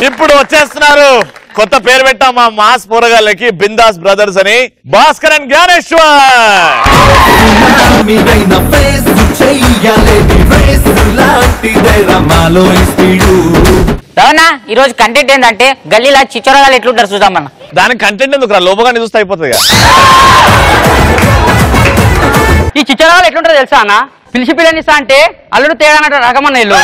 ఇప్పుడు వచ్చేస్తున్నారు కొత్త పేరు పెట్టాం మా మాస్ పోరగాళ్ళకి బిందాస్ బ్రదర్స్ అని భాస్కర్ అండ్ జ్ఞానేశ్వర్ మీదైన ఫేస్ చెయ్యాలేది రేస్ లాంటిదే రమాలో ఈ స్పీడు అవునా ఈ రోజు కంటెంట్ ఏంటంటే గల్లీలో చిచ్చరగాలు ఎట్లుంటారు చూద్దాం మనం దానికి కంటెంట్ ఎందుకు రా లోపగానే చూస్తే అయిపోతుంది కదా ఈ చిచ్చరాలు ఎట్లుంటారో తెలుసా అన్న పిలిచి పిల్లనిస్తా అంటే అల్లుడు తేడానట రకమన్న ఇల్లు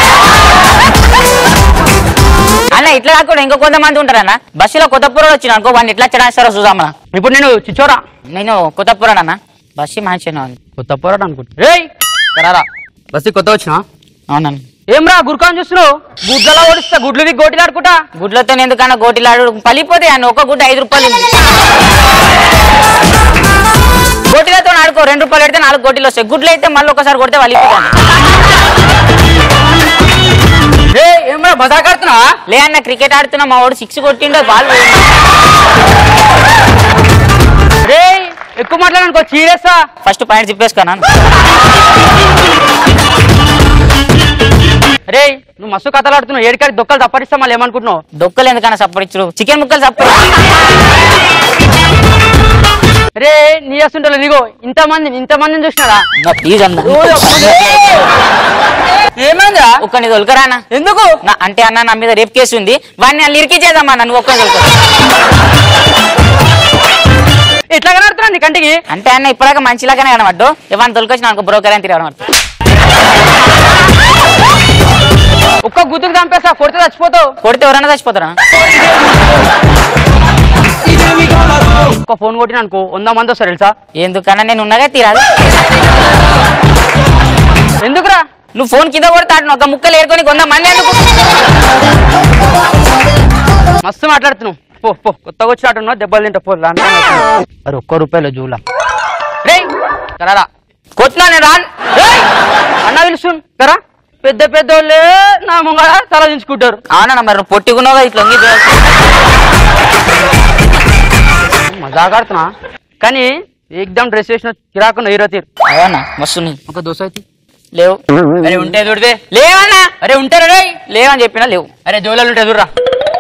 అన్న ఇట్లా కాకుండా ఇంకో కొంతమంది ఉంటారన్న బస్సులో కొత్తపురం వచ్చిన అనుకో వాడిని ఎట్లా చెడాస్తారో చూద్దాం మనం ఇప్పుడు నేను చిచ్చోరా నేను కొత్తపురం అన్న బస్సు మంచిగా కొత్త పోరాడు అనుకుంటా రేయ్ రారా బస్సు కొత్త వచ్చినా అవునన్న ఏం రా గురుకాన్ చూస్తున్నావు గుడ్లలో ఓడిస్తా గుడ్లు వి గోటిలు ఆడుకుంటా గుడ్లతో ఎందుకన్నా గోటిలాడు పలిపోతాయి అన్న ఒక గుడ్డ ఐదు రూపాయలు గోటిలతో ఆడుకో రెండు రూపాయలు పెడితే నాలుగు గోటీలు వస్తాయి గుడ్లు అయితే మళ్ళీ ఒకసారి కొడితే వలిపోతాను రే ఏం రా మజాక్ ఆడుతున్నావా లే అన్న క్రికెట్ ఆడుతున్నా మా వాడు సిక్స్ కొట్టిండో బాల్ రే ఎక్కువ మాట్లాడనుకో చీరేస్తా ఫస్ట్ పాయింట్ తిప్పేసుకోనా రే నువ్వు మస్తు కథలు ఆడుతున్నావు ఏడికాడి దొక్కలు తప్పరిస్తా మళ్ళీ ఏమనుకుంటున్నావు దొక్కలు ఎందుకన్నా సప్పరిచ్చు చికెన్ ముక్కలు సప్పరి రే నీ వస్తుంటలే నీగో ఇంతమంది ఇంతమందిని చూసినారా ప్లీజ్ అన్న ఏమైందా ఒక్కని దొలకరానా ఎందుకు నా- అంటే అన్న నా మీద రేప్ కేసు ఉంది వాడిని అల్లు ఇరికిచ్చేదమ్మా నన్ను ఒక్కని దొలక ఎట్లా కనడుతున్నా నీ కంటికి అంటే అన్న ఇప్పటిదాకా మంచిలాగానే కనబడ్డు ఇవన్నీ దొరికొచ్చిన అనుకో బ్రోకర్ అని తిరగడం ఒక్క గుద్దుకు చంపేస్తా కొడితే చచ్చిపోతావు కొడితే ఎవరైనా చచ్చిపోతారా ఒక్క ఫోన్ కొట్టిన అనుకో వంద మంది వస్తారు తెలుసా ఎందుకన్నా నేను ఉన్నగా తీరాదు ఎందుకురా నువ్వు ఫోన్ కింద కొడతాడు ఒక ముక్కలు ఏరుకొని కొంత మంది ఎందుకు మస్తు మాట్లాడుతున్నావు పో పో కొత్తగా వచ్చినట్టున్నావు దెబ్బలు తింటా పో రా, రా, రా. అరే ఒక్క రూపాయలు జూలా రే కరారా కొట్టినా నేను రాను రేయ్! అన్న పిలుస్తుంది కరా పెద్ద పెద్ద వాళ్ళే నా ముంగడ తల దించుకుంటారు అవునా మరి నువ్వు పొట్టిగున్నావు ఇట్లా వంగి చూడొచ్చు. మజాగాడుతున్నా కానీ ఏకదమ్ డ్రెస్ వేసిన చిరాకున్న హీరో తీరు అవునా మస్తు ఉంది. ఒక దోశ అయితే లేవు అరే ఉంటే చూడితే లేవన్నా అరే ఉంటారా రే లేవని చెప్పినా లేవు అరే జోలాలు ఉంటాయి చూడరా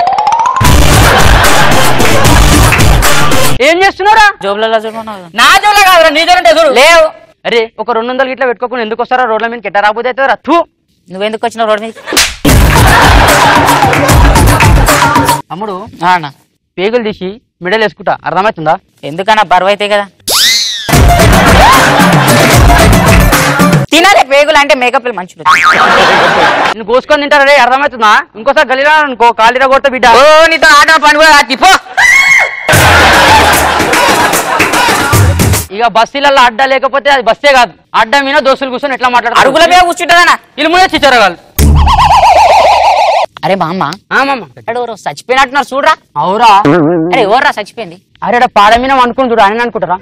ఏం చేస్తున్నారా జోబులలో చూడమన్నావు కదా. నా జోలా కాదురా నీ జోలు ఉంటాయి చూడు లేవు అరే ఒక రెండు వందలు ఇట్లా పెట్టుకోకుండా ఎందుకు వస్తారా రోడ్ల మీద కెట్ట రాబోతే అవుతుంది రా తూ నువ్వెందుకు వచ్చినావు రోడ్ మీద అమ్ముడు ఆ అన్న పేగులు తీసి మిడల్ వేసుకుంటా అర్థమవుతుందా ఎందుకన్నా బరువు అయితే కదా తినాలి పేగులు అంటే మేకప్ మంచిది నేను కోసుకొని తింటారా రే అర్థమవుతుందా ఇంకోసారి గలీరా అనుకో కాలిరా కొట్ట బిడ్డ ఓ నీతో ఆట పని కూడా రాత్రి పో ఇక బస్సీలలో అడ్డా లేకపోతే అది బస్సే కాదు అడ్డా మీద దోస్తులు కూర్చొని ఎట్లా మాట్లాడతారు అడుగుల మీద కూర్చుంటారా ఇల్లు ముందే చిచ్చరగాలు అరే మా అమ్మ ఆమమ్మ ఎక్కడ ఎవరో చచ్చిపోయినట్టున్నారు చూడరా అవురా అరే ఎవర్రా చచ్చిపోయింది అరే ఈడ పాడ మీద అనుకుని చూడు అని అనుకుంటారా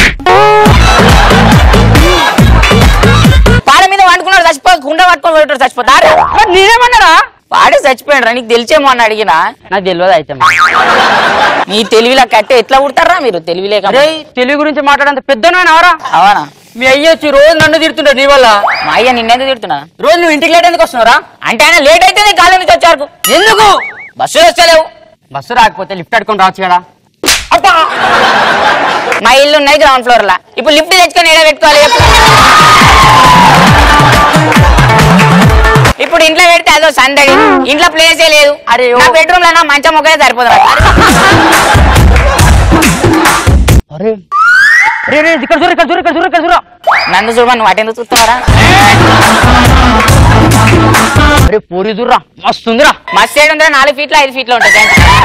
పాడ మీద వండుకున్నాడు చచ్చిపో కుండ పట్టుకొని పోయేటాడు చచ్చిపోతాడు మరి నేనేమన్నారా పాడే చచ్చిపోయాడు నీకు తెలిసేమో అని అడిగినా నాకు తెలియదు అయితే నీ తెలివిలా కట్టే ఎట్లా కుడతారా మీరు తెలివి లేక అరే తెలుగు గురించి మాట్లాడంత పెద్దనా అవరా అవునా మీ అయ్య వచ్చి రోజు నన్ను తిడుతుంటాడు నీ వల్ల మా అయ్య నిన్నెందుకు తిడుతున్నా రోజు నువ్వు ఇంటికి లేట్ ఎందుకు వస్తున్నారా అంటే ఆయన లేట్ అయితే నీ కాలేజ్ నుంచి వచ్చారు ఎందుకు బస్సులు వస్తలేవు బస్సు రాకపోతే లిఫ్ట్ అడుకొని రావచ్చు కదా మా ఇల్లు ఉన్నాయి గ్రౌండ్ ఫ్లోర్ లా ఇప్పుడు లిఫ్ట్ తెచ్చుకొని ఏడ పెట్టుకోవాలి చెప్పు? ఇప్పుడు ఇంట్లో పెడితే అదో సందడి ఇంట్లో ప్లేసే లేదు అరే ఓ. నా బెడ్రూమ్ లో నా మంచం ఒకటే సరిపోదు నాకు. అరే అరే అరే, ఇక్కడ చూడు ఇక్కడ చూడు ఇక్కడ చూడు ఇక్కడ చూడు నన్ను చూడమని నువ్వు అటెందుకు చూస్తున్నారా అరే పూరి చూడరా మస్తు ఉందిరా మస్తు సైడ్ ఉందా నాలుగు ఫీట్లో ఐదు ఫీట్లో ఉంటుంది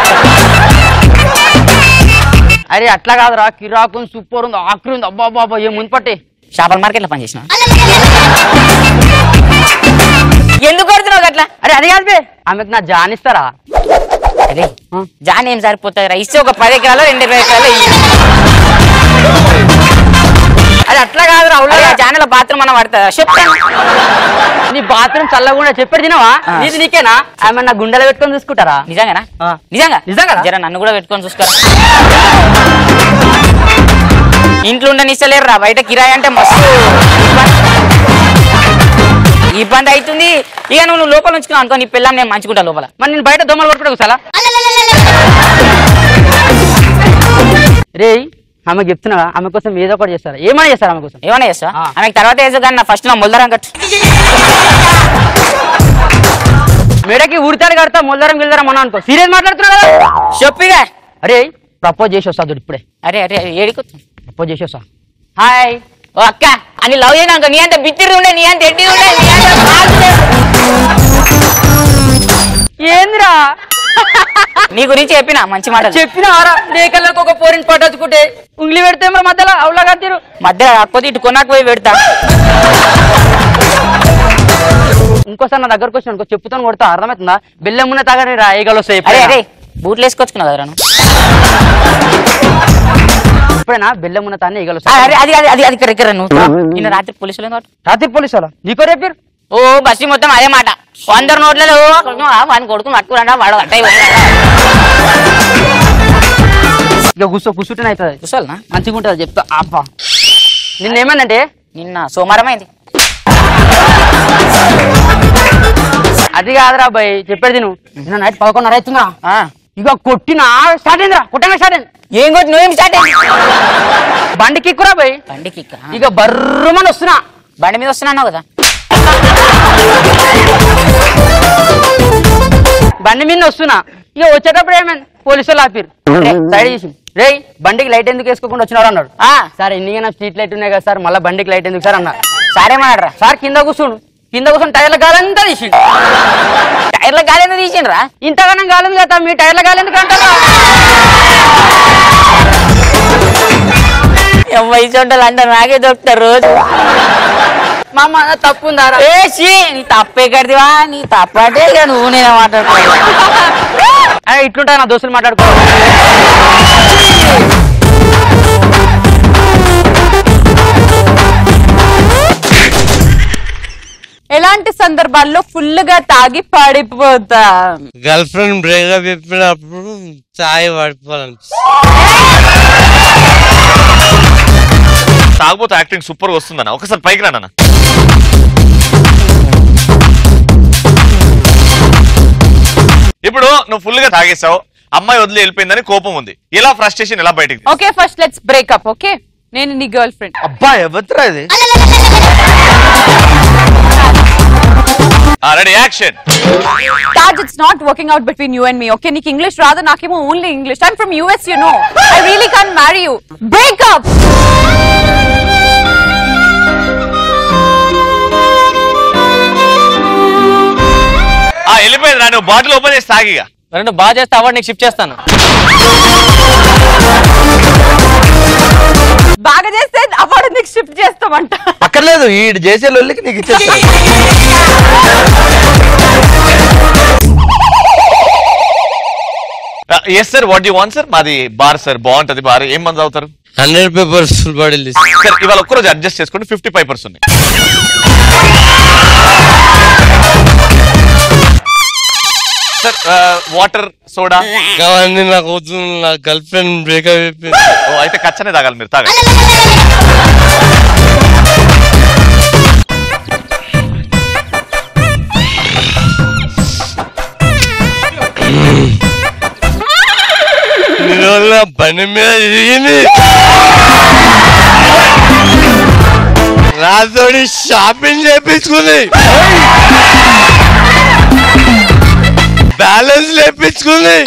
అరే అట్లా కాదురా కిరాకు సూపర్ ఉంది ఆకరి ఉంది అబ్బా అబ్బా అబ్బా ఏం ముందు పట్టే చేపల మార్కెట్లో పనిచేసిన ఎందుకు కొడుతున్నావు అట్లా అరే అది కాదు బే ఆమెకు నా జాన్ ఇస్తారా అరే జాన్ ఏం సరిపోతుంది రా ఇస్తే ఒక పది ఎకరాలు రెండు ఇరవై ఎకరాలు ఇయ్యి. అరే అట్లా కాదురా అరే, అవునా ఆ జానల బాత్రూమ్ మనం పడుతుందా చెప్తాను నీ బాత్రూమ్ చల్లకుండా చెప్పాడు తినవా ఆ. నీది నీకేనా ఆమె నా గుండెలో పెట్టుకొని చూసుకుంటారా నిజంగానా ఆ. నిజంగా నిజంగానా? జర నన్ను కూడా పెట్టుకొని చూసుకోరా ఇంట్లో ఉండనిస్తలేరు రా బయట కిరాయి అంటే మస్తు ఇబ్బంది అవుతుంది ఇక నువ్వు నువ్వు లోపల ఉంచుకున్నావు అనుకో నీ పిల్లం నేను మంచుకుంటా లోపల మరి నేను బయట దొమ్మలు కొట్టుకుంటా కూర్చోాలా రే ఆమె చెప్తున్నా ఆమె కోసం ఏదో ఒకటి చేస్తారా ఏమైనా చేస్తారా ఆమె కోసం ఏమన్నా చేస్తా ఆ. ఆమెకు తర్వాత వేసు కానీ నా ఫస్ట్ నా ముల్దరం కట్టు మెడకి ఉడతారు కడతా ముల్లరం గిల్లరం అన్నా అనుకో సీరియస్ మాట్లాడుతున్నా కదా చెప్పిగా అరే ప్రపోజ్ చేసి వస్తా చూడు ఇప్పుడే అరే అరే ఏడికొచ్చు ప్రపోజ్ చేసి వస్తా హాయ్ ఓ అక్క అని లవ్ చేయడానికి నీ అంత బిత్తిరి ఉండే నీ అంత ఎడ్డి ఉండే నీ అంత బాగా ఉండే. ఏందిరా నీ గురించి చెప్పిన మంచి మాట చెప్పిన ఆరా లేకల్లోకి ఒక పోరిని పట్టొచ్చుకుంటే ఉంగ్లీ పెడితే మరి మధ్యలో అవులా కట్టిరు మధ్య కాకపోతే ఇటు కొన్నాకు పోయి పెడతా ఇంకోసారి నా దగ్గరకు వచ్చి అనుకో చెప్పుతాను కొడతా అర్థమవుతుందా బెల్లం ఉన్న తాగని రా ఏగలు వస్తాయి అరే ఎప్పుడైనా. అరే బూట్లు వేసుకొచ్చుకున్నావు కదా నువ్వు ఎప్పుడైనా బెల్లం ఉన్న తానే ఈగలు ఆ, వస్తాయి అరే అది అది అది అది ఇక్కడ ఇక్కడ నువ్వు నిన్న రాత్రి పోలీసులు ఏం కాదు రాత్రి పోలీసు వాళ్ళ నీకో రేపారు ఓ బస్సు మొత్తం అదే మాట అందరు నోట్లలో వాడిని కొడుకు పట్టుకురా వాడు అట్టయి ఇక కూర్చో కూర్చుంటేనే అవుతుంది చూసాలనా మంచిగా ఉంటుంది చెప్తా అబ్బా నిన్న ఏమైందంటే నిన్న సోమవారం అయింది అది కాదురా అబ్బాయి చెప్పేది నువ్వు నిన్న నైట్ పదకొండున్నర అవుతుందా ఆ. ఇక కొట్టిన స్టార్ట్ అయిందిరా కొట్టంగా స్టార్ట్ అయింది ఏం కొట్టి నువ్వేం స్టార్ట్ అయింది బండి కిక్కురా బాయ్ బండికి ఎక్కా. ఇక బర్రమని వస్తున్నా బండి మీద వస్తున్నాను కదా బండి మీద వస్తున్నా ఇక వచ్చేటప్పుడు ఏమైంది పోలీసు వాళ్ళు ఆపిరు సైడ్ చేసి రేయ్ బండికి లైట్ ఎందుకు వేసుకోకుండా వచ్చినాడు అన్నాడు ఆ, సార్ ఎన్నికైనా స్ట్రీట్ లైట్ ఉన్నాయి కదా సార్ మళ్ళీ బండికి లైట్ ఎందుకు సార్ అన్నా సారేమన్నాడ్రా సార్ కింద కూర్చుండు కింద కూర్చొని టైర్ల గాలంతా తీసిండు టైర్ల గాలి ఎందుకు తీసిండ్రా ఇంతగానం గాలం కదా మీ టైర్ల గాలి ఎందుకు అంటారా వయసు ఉంటారు అందరు నాకే దొరుకుతారు రోజు మా అమ్మ తప్పు ఉందారా ఏ షీ, నీ తప్పే కడిదివా నీ తప్పటే ఇక నువ్వు నేను మాట్లాడుకో అరే ఇట్లుంటా నా దోస్తులు మాట్లాడుకో ఎలాంటి సందర్భాల్లో ఫుల్ గా తాగి పడిపోతా గర్ల్ ఫ్రెండ్ బ్రేకప్ చెప్పినప్పుడు చాయ్ పడిపోవాలని తాగబోతే యాక్టింగ్ సూపర్ గా వస్తుందన్న ఒకసారి పైకి రానన్న ఇప్పుడు నువ్వు ఫుల్ గా తాగేసావు అమ్మాయి వదిలి వెళ్ళిపోయిందని కోపం ఉంది ఇలా ఫ్రస్ట్రేషన్ ఎలా బయటికి తీ- okay first let's breakup okay నేను నీ గర్ల్ ఫ్రెండ్ అబ్బా ఎవరిరా ఇది ఆ, రెడీ యాక్షన్ తాజ్ it's not working out between you and me okay నీకు ఇంగ్లీష్ రాదు నాకేమో only English I'm from US you know I really can marry you breakup ఆ వెళ్ళిపోయింది రా నువ్వు బాటిల్ ఓపెన్ చేసి తాగిగా రెండు బాగా చేస్తే అవార్డు నీకు షిఫ్ట్ చేస్తాను బాగా చేస్తే అవార్డు నీకు షిఫ్ట్ చేస్తామంట అక్కర్లేదు ఈడు చేసే లొల్లికి నీకు ఇచ్చేస్తాను yes sir what you want sir మాది బార్ సార్ బాగుంటది బార్ ఏం మంది అవుతారు hundred papers full body sir ఇవాళ ఒక్కరోజు అడ్జస్ట్ చేసుకోండి fifty five percent sir water soda అవన్నీ నాకు వద్దు నా గర్ల్ ఫ్రెండ్ బ్రేకప్ చెప్పింది ఓ అయితే కచ్చనే తాగాలి మీరు తాగాలి దీనివల్ల బండి మీద తిరిగింది నాతోటి షాపింగ్ చేపించుకుంది బ్యాలెన్స్ లేపించుకుంది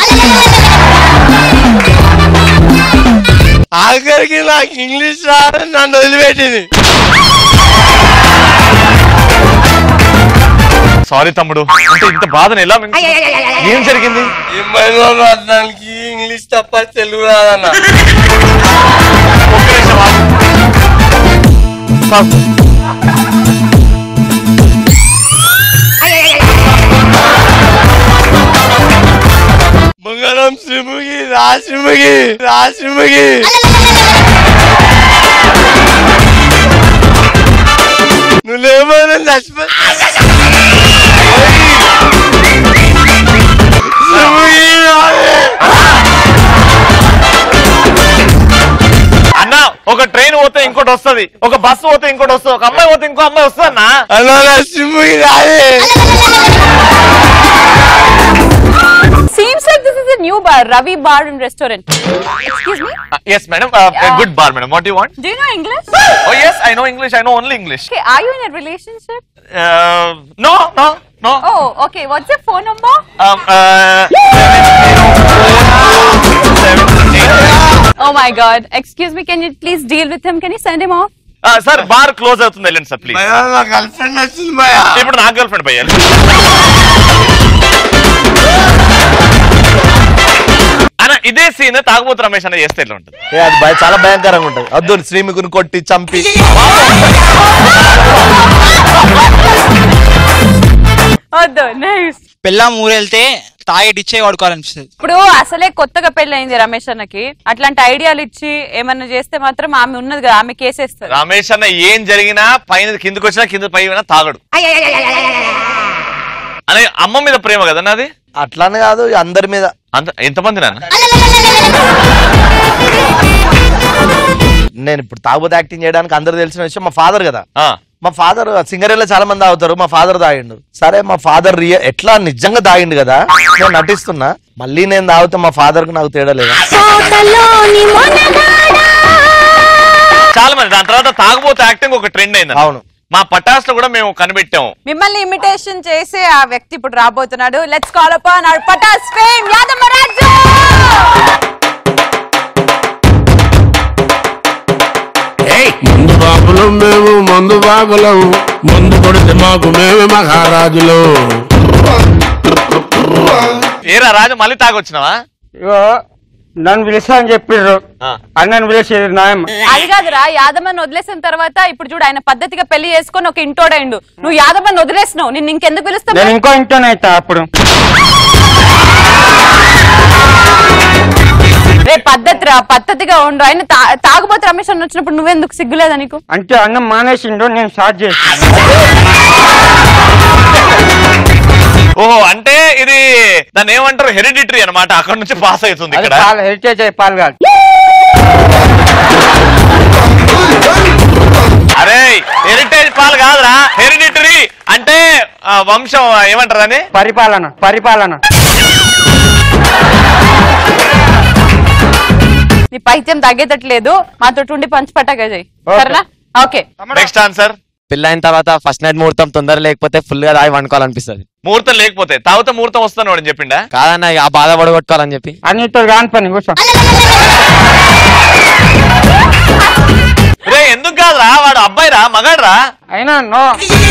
ఆఖరికి నాకు ఇంగ్లీష్ రాదని నన్ను వదిలిపెట్టింది సారీ తమ్ముడు అంటే ఇంత బాధను ఎలా మింగు- ఏం జరిగింది ఏమైనా అర్థానికి ఇంగ్లీష్ తప్ప తెలుగు రాదన్న ఒక్క నిమిషం ఆగు. పాపు. బంగారం శ్రీముగి రాశ్రీముగి రాశ్రీముగి నువ్వేమైనా చచ్చిపో శ్రీముగి రావే. అన్న ఒక ట్రైన్ పోతే ఇంకోటి వస్తది ఒక బస్సు పోతే ఇంకోటి వస్తుంది ఒక అమ్మాయి పోతే ఇంకో అమ్మాయి వస్తుంది అన్న అన్నా నా సిమ్ముకి రాదే Seems like this is a new bar, Ravi Bar and Restaurant. Excuse me? Yes madam good bar madam what you want Do you know English? Oh yes I know English I know only English Okay, are you in a relationship? No no no Oh, okay. What's your phone number? Oh my god. Excuse me, can you please deal with him? Can you send him off? Sir bar close అవుతుంది వెళ్ళండి sir please భయ్యా నా girl friend వచ్చింది భయ్యా ఇప్పుడు నా girl friend పోయాలి అన్న ఇదే సీన్ తాగుబోతు రమేష్ అన్న చేస్తే ఎట్లా ఉంటుంది ఏ, అది భయ- చాలా భయంకరంగా ఉంటది అద్దు శ్రీముఖుని కొట్టి చంపి వద్దు నెక్స్ట్ పెళ్ళాం ఊరెళ్తే తాగేటిచ్చే వాడుకోవాలనిపిస్తుంది ఇప్పుడు అసలే కొత్తగా పెళ్ళయింది రమేష్ అన్నకి అట్లాంటి ఐడియాలు ఇచ్చి ఏమన్నా చేస్తే మాత్రం ఆమె ఉన్నది కదా ఆమె కేసేస్తారు రమేష్ అన్న ఏం జరిగినా పైన కిందకి వచ్చినా కింద పై తాగడు అనే అమ్మ మీద ప్రేమ కదా నాది అట్లానే కాదు అందరి మీద అంత ఎంతమంది నాన్న నేను ఇప్పుడు తాగుబోతు యాక్టింగ్ చేయడానికి అందరు తెలిసిన విషయం మా ఫాదర్ కదా ఆ, మా ఫాదర్ సింగరేలో చాలా మంది తాగుతారు మా ఫాదర్ తాగిండు సరే మా ఫాదర్ రియ ఎట్లా నిజంగా తాగిండు కదా నేను నటిస్తున్నా మళ్ళీ నేను తాగితే మా ఫాదర్ కు నాకు తేడా లేదా చాలా మంది దాని తర్వాత తాగుబోతు యాక్టింగ్ ఒక ట్రెండ్ అయింది అవును. మా పటాస్ లో కూడా మేము కనిపెట్టాము మిమ్మల్ని ఇమిటేషన్ చేసే ఆ వ్యక్తి ఇప్పుడు రాబోతున్నాడు let's call upon our Patas fame Yadamaraju ముందు బాబులం మేము మందు బాబులం ముందు కొడితే మాకు మేమే మహారాజులు ఏరా రాజు మళ్ళీ తాగొచ్చినావా ఇగో నన్ను పిలుస్తా అని చెప్పిర్రు ఆ. అన్నను పిలిచేది నాయమ్మ అది కాదురా యాదమ్మని వదిలేసిన తర్వాత ఇప్పుడు చూడు ఆయన పద్ధతిగా పెళ్లి చేసుకొని ఒక ఇంటోడైండు నువ్వు యాదమ్మని వదిలేసినావు నిన్ను ఇంకెందుకు పిలుస్తావు నేను ఇంకో ఇంట్లోనైతా అప్పుడు రే పద్ధతి రా పద్ధతిగా ఉండు ఆయన తా- తాగుబోతు రమేష్ అన్న వచ్చినప్పుడు నువ్వెందుకు సిగ్గులేదా నీకు అంటే అన్నం మానేసిండు నేను స్టార్ట్ చేస్తాను ఓహో అంటే ఇది దాన్ని ఏమంటారు హెరిడిటరీ అన్నమాట అక్కడ నుంచి పాస్ అవుతుంది అది ఇక్కడ పాలు హెరిటేజ్ అయ్యి పాలు కాదు అరే హెరిటేజ్ పాలు కాదురా హెరిడిటరీ అంటే ఆ, వంశం ఏమంటారు అని పరిపాలన పరిపాలన నీ పైత్యం తగ్గేటట్లేదు మాతో ఉండి పంచి పట్టాక చెయ్యి సరేనా ఓకే నెక్స్ట్ ఆన్సర్ పెళ్ళైన తర్వాత ఫస్ట్ నైట్ ముహూర్తం తొందర లేకపోతే ఫుల్ గా తాగి వండుకోవాలనిపిస్తుంది ముహూర్తం లేకపోతే తాగితే ముహూర్తం వస్తాను వాడు చెప్పిండా కాదన్న ఇక ఆ బాధ పడగొట్టుకోవాలని చెప్పి అన్నితో కాని పని కూర్చో రే ఎందుకు కాదురా వాడు అబ్బాయి రా మగాడ్రా అయినా నో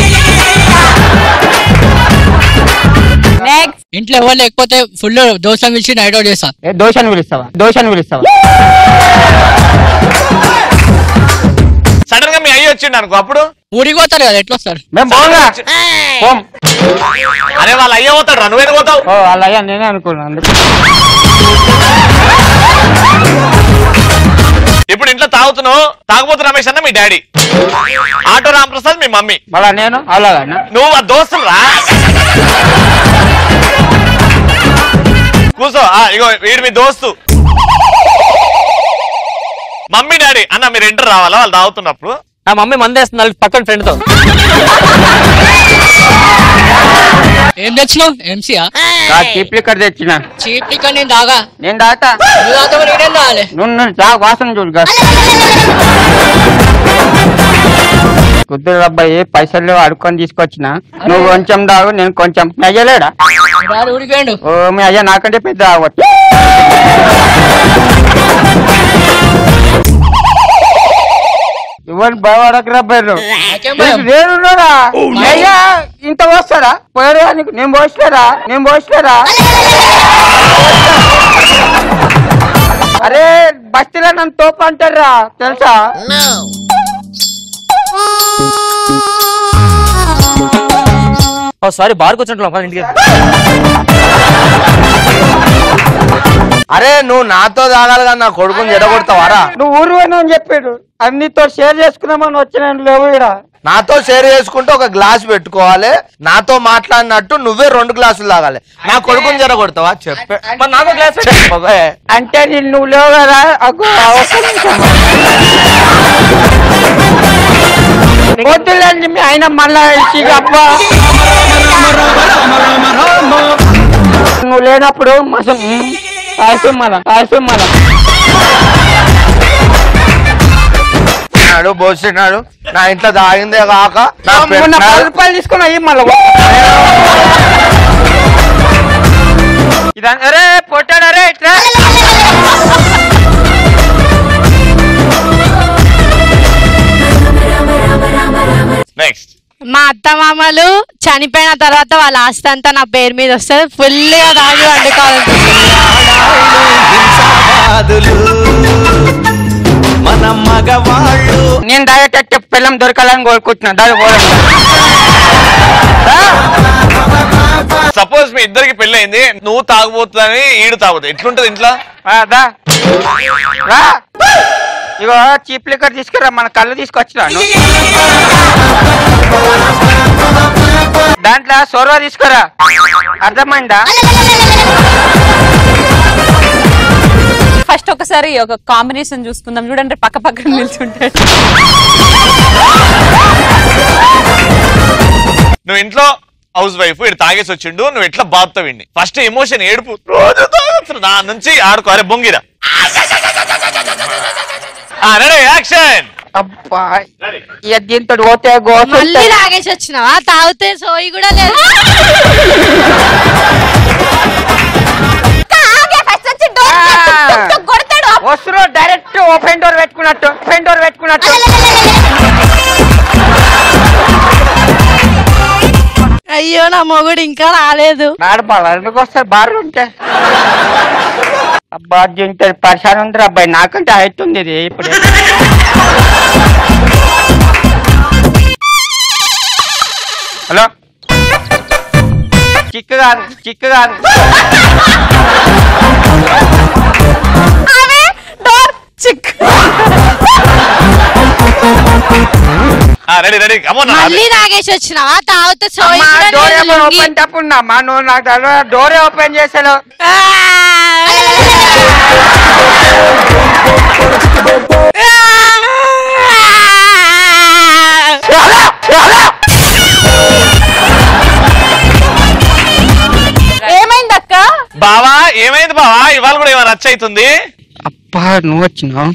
నెక్స్ట్ ఇంట్లో ఎవరు లేకపోతే ఫుల్ దోశ పిలిచి నైట్ అవుట్ చేస్తా ఏ దోషని పిలుస్తావా దోషని పిలుస్తావా సడన్ గా మీ అయ్యి వచ్చిండు అనుకో అప్పుడు ఊరికి పోతారు కదా ఎట్లా వస్తారు మేము పోగా పోం అరే వాళ్ళ అయ్య పోతాడు రా నువ్వేం పోతావు ఓ అలాగే నేనే అనుకున్నాను అందుకు ఇప్పుడు ఇంట్లో తాగుతున్నావు తాగుబోతు రమేష్ అన్న మీ డాడీ ఆటో రామప్రసాద్ మీ మమ్మీ మళ్ళా నేను అలాగా నువ్వు ఆ దోస్తులు రా కూర్చో ఆ, ఇగో వీడు మీ దోస్తు మమ్మీ డాడీ అన్న మీరు ఎంటర్ రావాలా వాళ్ళు తాగుతున్నప్పుడు నా మమ్మీ మందేస్తుంది వాళ్ళకి పక్కన ఫ్రెండ్ తో ఏం తెచ్చినావు ఎంసీయా చీప్ లిక్కర్ తెచ్చిన చీప్ టికెట్ నేను తాగా నేను దాతా నువ్వు తాగితే మరి నేనేం తాగాలి నువ్వు నువ్వు తా వాసన చూడు గా. కుదురు అబ్బాయి పైసలు లేవు అడుక్కొని తీసుకొచ్చిన నువ్వు కొంచెం దాగు నేను కొంచెం మీ అయ్యలేడా డాడీ ఊరికి పోయిండు ఓ మీ అయ్య నాకంటే పెద్ద ఆగొచ్చు ఎవరు బావాడకు రబ్బారు నాకేం భయం? వేరున్నారా అయ్యా ఇంత పోస్తారా పోయారా నీకు నేను పోసలేరా నేను పోసలేరా అరే బస్తీలో నన్ను తోపు అంటారా తెలుసా సారీ బార్కి వచ్చినట్లు ఇంటికి అరే నువ్వు నాతో తాగాలి కానీ నా కొడుకుని జడగొడతావారా నువ్వు ఊరు పోయినా అని చెప్పాడు అన్నితో షేర్ చేసుకున్నామని వచ్చిన లేవు ఇక్కడ నాతో షేర్ చేసుకుంటే ఒక గ్లాస్ పెట్టుకోవాలి నాతో మాట్లాడినట్టు నువ్వే రెండు గ్లాసులు తాగాలి నా కొడుకుని జరగొడతావా చెప్పే మరి నాకు గ్లాస్ చెప్పవే. అంటే నేను నువ్వు లేవు కదా అగ్గో, ఒక్క నిమిషం. వద్దులేండి మీ ఆయన మళ్ళా అబ్బా నువ్వు లేనప్పుడు మసం కాల్సి మన కాల్సి మన నాడు పోసినాడు నా ఇంట్లో తాగిందే కాక నా మొన్న పది పెట్టినాడు. రూపాయలు తీసుకున్నా ఈ మళ్ళా ఇదా అరే పొట్టాడు అరే ఇట్లా నెక్స్ట్ మా అత్త మామలు చనిపోయిన తర్వాత వాళ్ళ ఆస్తి అంతా నా పేరు మీద వస్తుంది ఫుల్ గా తాగి వండుకోవాలి హింసావాదులు మన మగవాళ్ళు నేను తాగేటట్టు పిల్లం దొరకాలని కోరుకుంటున్నా దాని సపోజ్ మీ ఇద్దరికి పెళ్ళైంది నువ్వు తాగుబోతుందని ఈడు తాగుతుంది ఎట్లుంటది ఇంట్లో రా రా ఇగో చీప్ లిక్కర్ తీసుకురా మన కళ్ళు తీసుకొచ్చినాను దాంట్లో సొరవ తీసుకురా అర్థమైందా ఫస్ట్ ఒకసారి ఒక కాంబినేషన్ చూసుకుందాం చూడండి పక్క పక్కన నిల్చుంటాడు నువ్వు ఇంట్లో హౌస్ వైఫ్ ఇటు తాగేసి వచ్చిండు నువ్వు ఎట్లా బాధతో విండి ఫస్ట్ ఎమోషన్ ఏడుపు రోజు తాగొచ్చు. నా నుంచి ఆడుకో అరే బొంగిరా రెడీ యాక్షన్ అబ్బా ఇక దీంతో పోతే గోసు మళ్ళీ తాగేసి వచ్చినావా తాగితే సోయి కూడా లేదు వస్తున్నా డైరెక్ట్ ఓపెన్ డోర్ పెట్టుకున్నట్టు ఓపెన్ డోర్ పెట్టుకున్నట్టు అయ్యో నా మొగుడు ఇంకా రాలేదు నాడపాల ఎందుకు వస్తారు బార్లు ఉంటే అబ్బా దీంతో పరిశాన్ ఉంది అబ్బాయి నాకంటే అవుతుంది ఇది ఇప్పుడు హలో చిక్కు కాదు చిక్కు కాదు చిక్ రెడీ రెడీ కమోన్ మళ్ళీ తాగేసి వచ్చినావా తాగితే సోయి అమ్మా, కూడా డోర్ లేదు ఏమో లుంగీ. ఓపెన్ తప్పుందమ్మా నువ్వు నాకు తెలియదు. డోరే ఓపెన్ చేసాను ఆ! ఏమైంది అక్క బావా ఏమైంది బావా ఇవాళ కూడా ఏమైనా రచ్చ అవుతుంది అబ్బా నువ్వు వచ్చినావు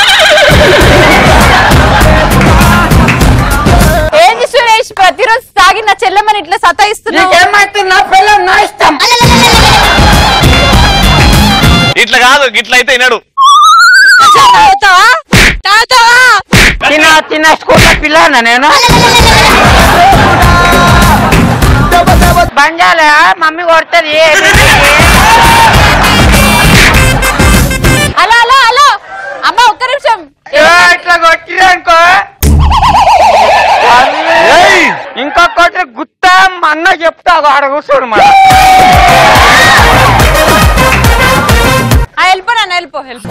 ఏంది సురేష్ ప్రతిరోజు తాగి నా చెల్లెమ్మని ఇట్లా సతాయిస్తున్నావు నీకేమైతుంది నా పిల్లలు నా ఇష్టం ఇట్లా కాదు ఇట్లా అయితే వినడు తాగుతావా తాగుతావా తిన తిన స్కూల్ పిల్లనా నేను బంజాలా మమ్మీ కొడుతుంది అలా అలా అలా అమ్మ ఒక్క నిమిషం ఇట్లా కొట్టిరనుకో ఇంకొకటి గుత్తా అన్న చెప్తా ఆడ కూర్చోడు మన ఆ, వెళ్ళిపో నాన్న వెళ్ళిపో వెళ్ళిపో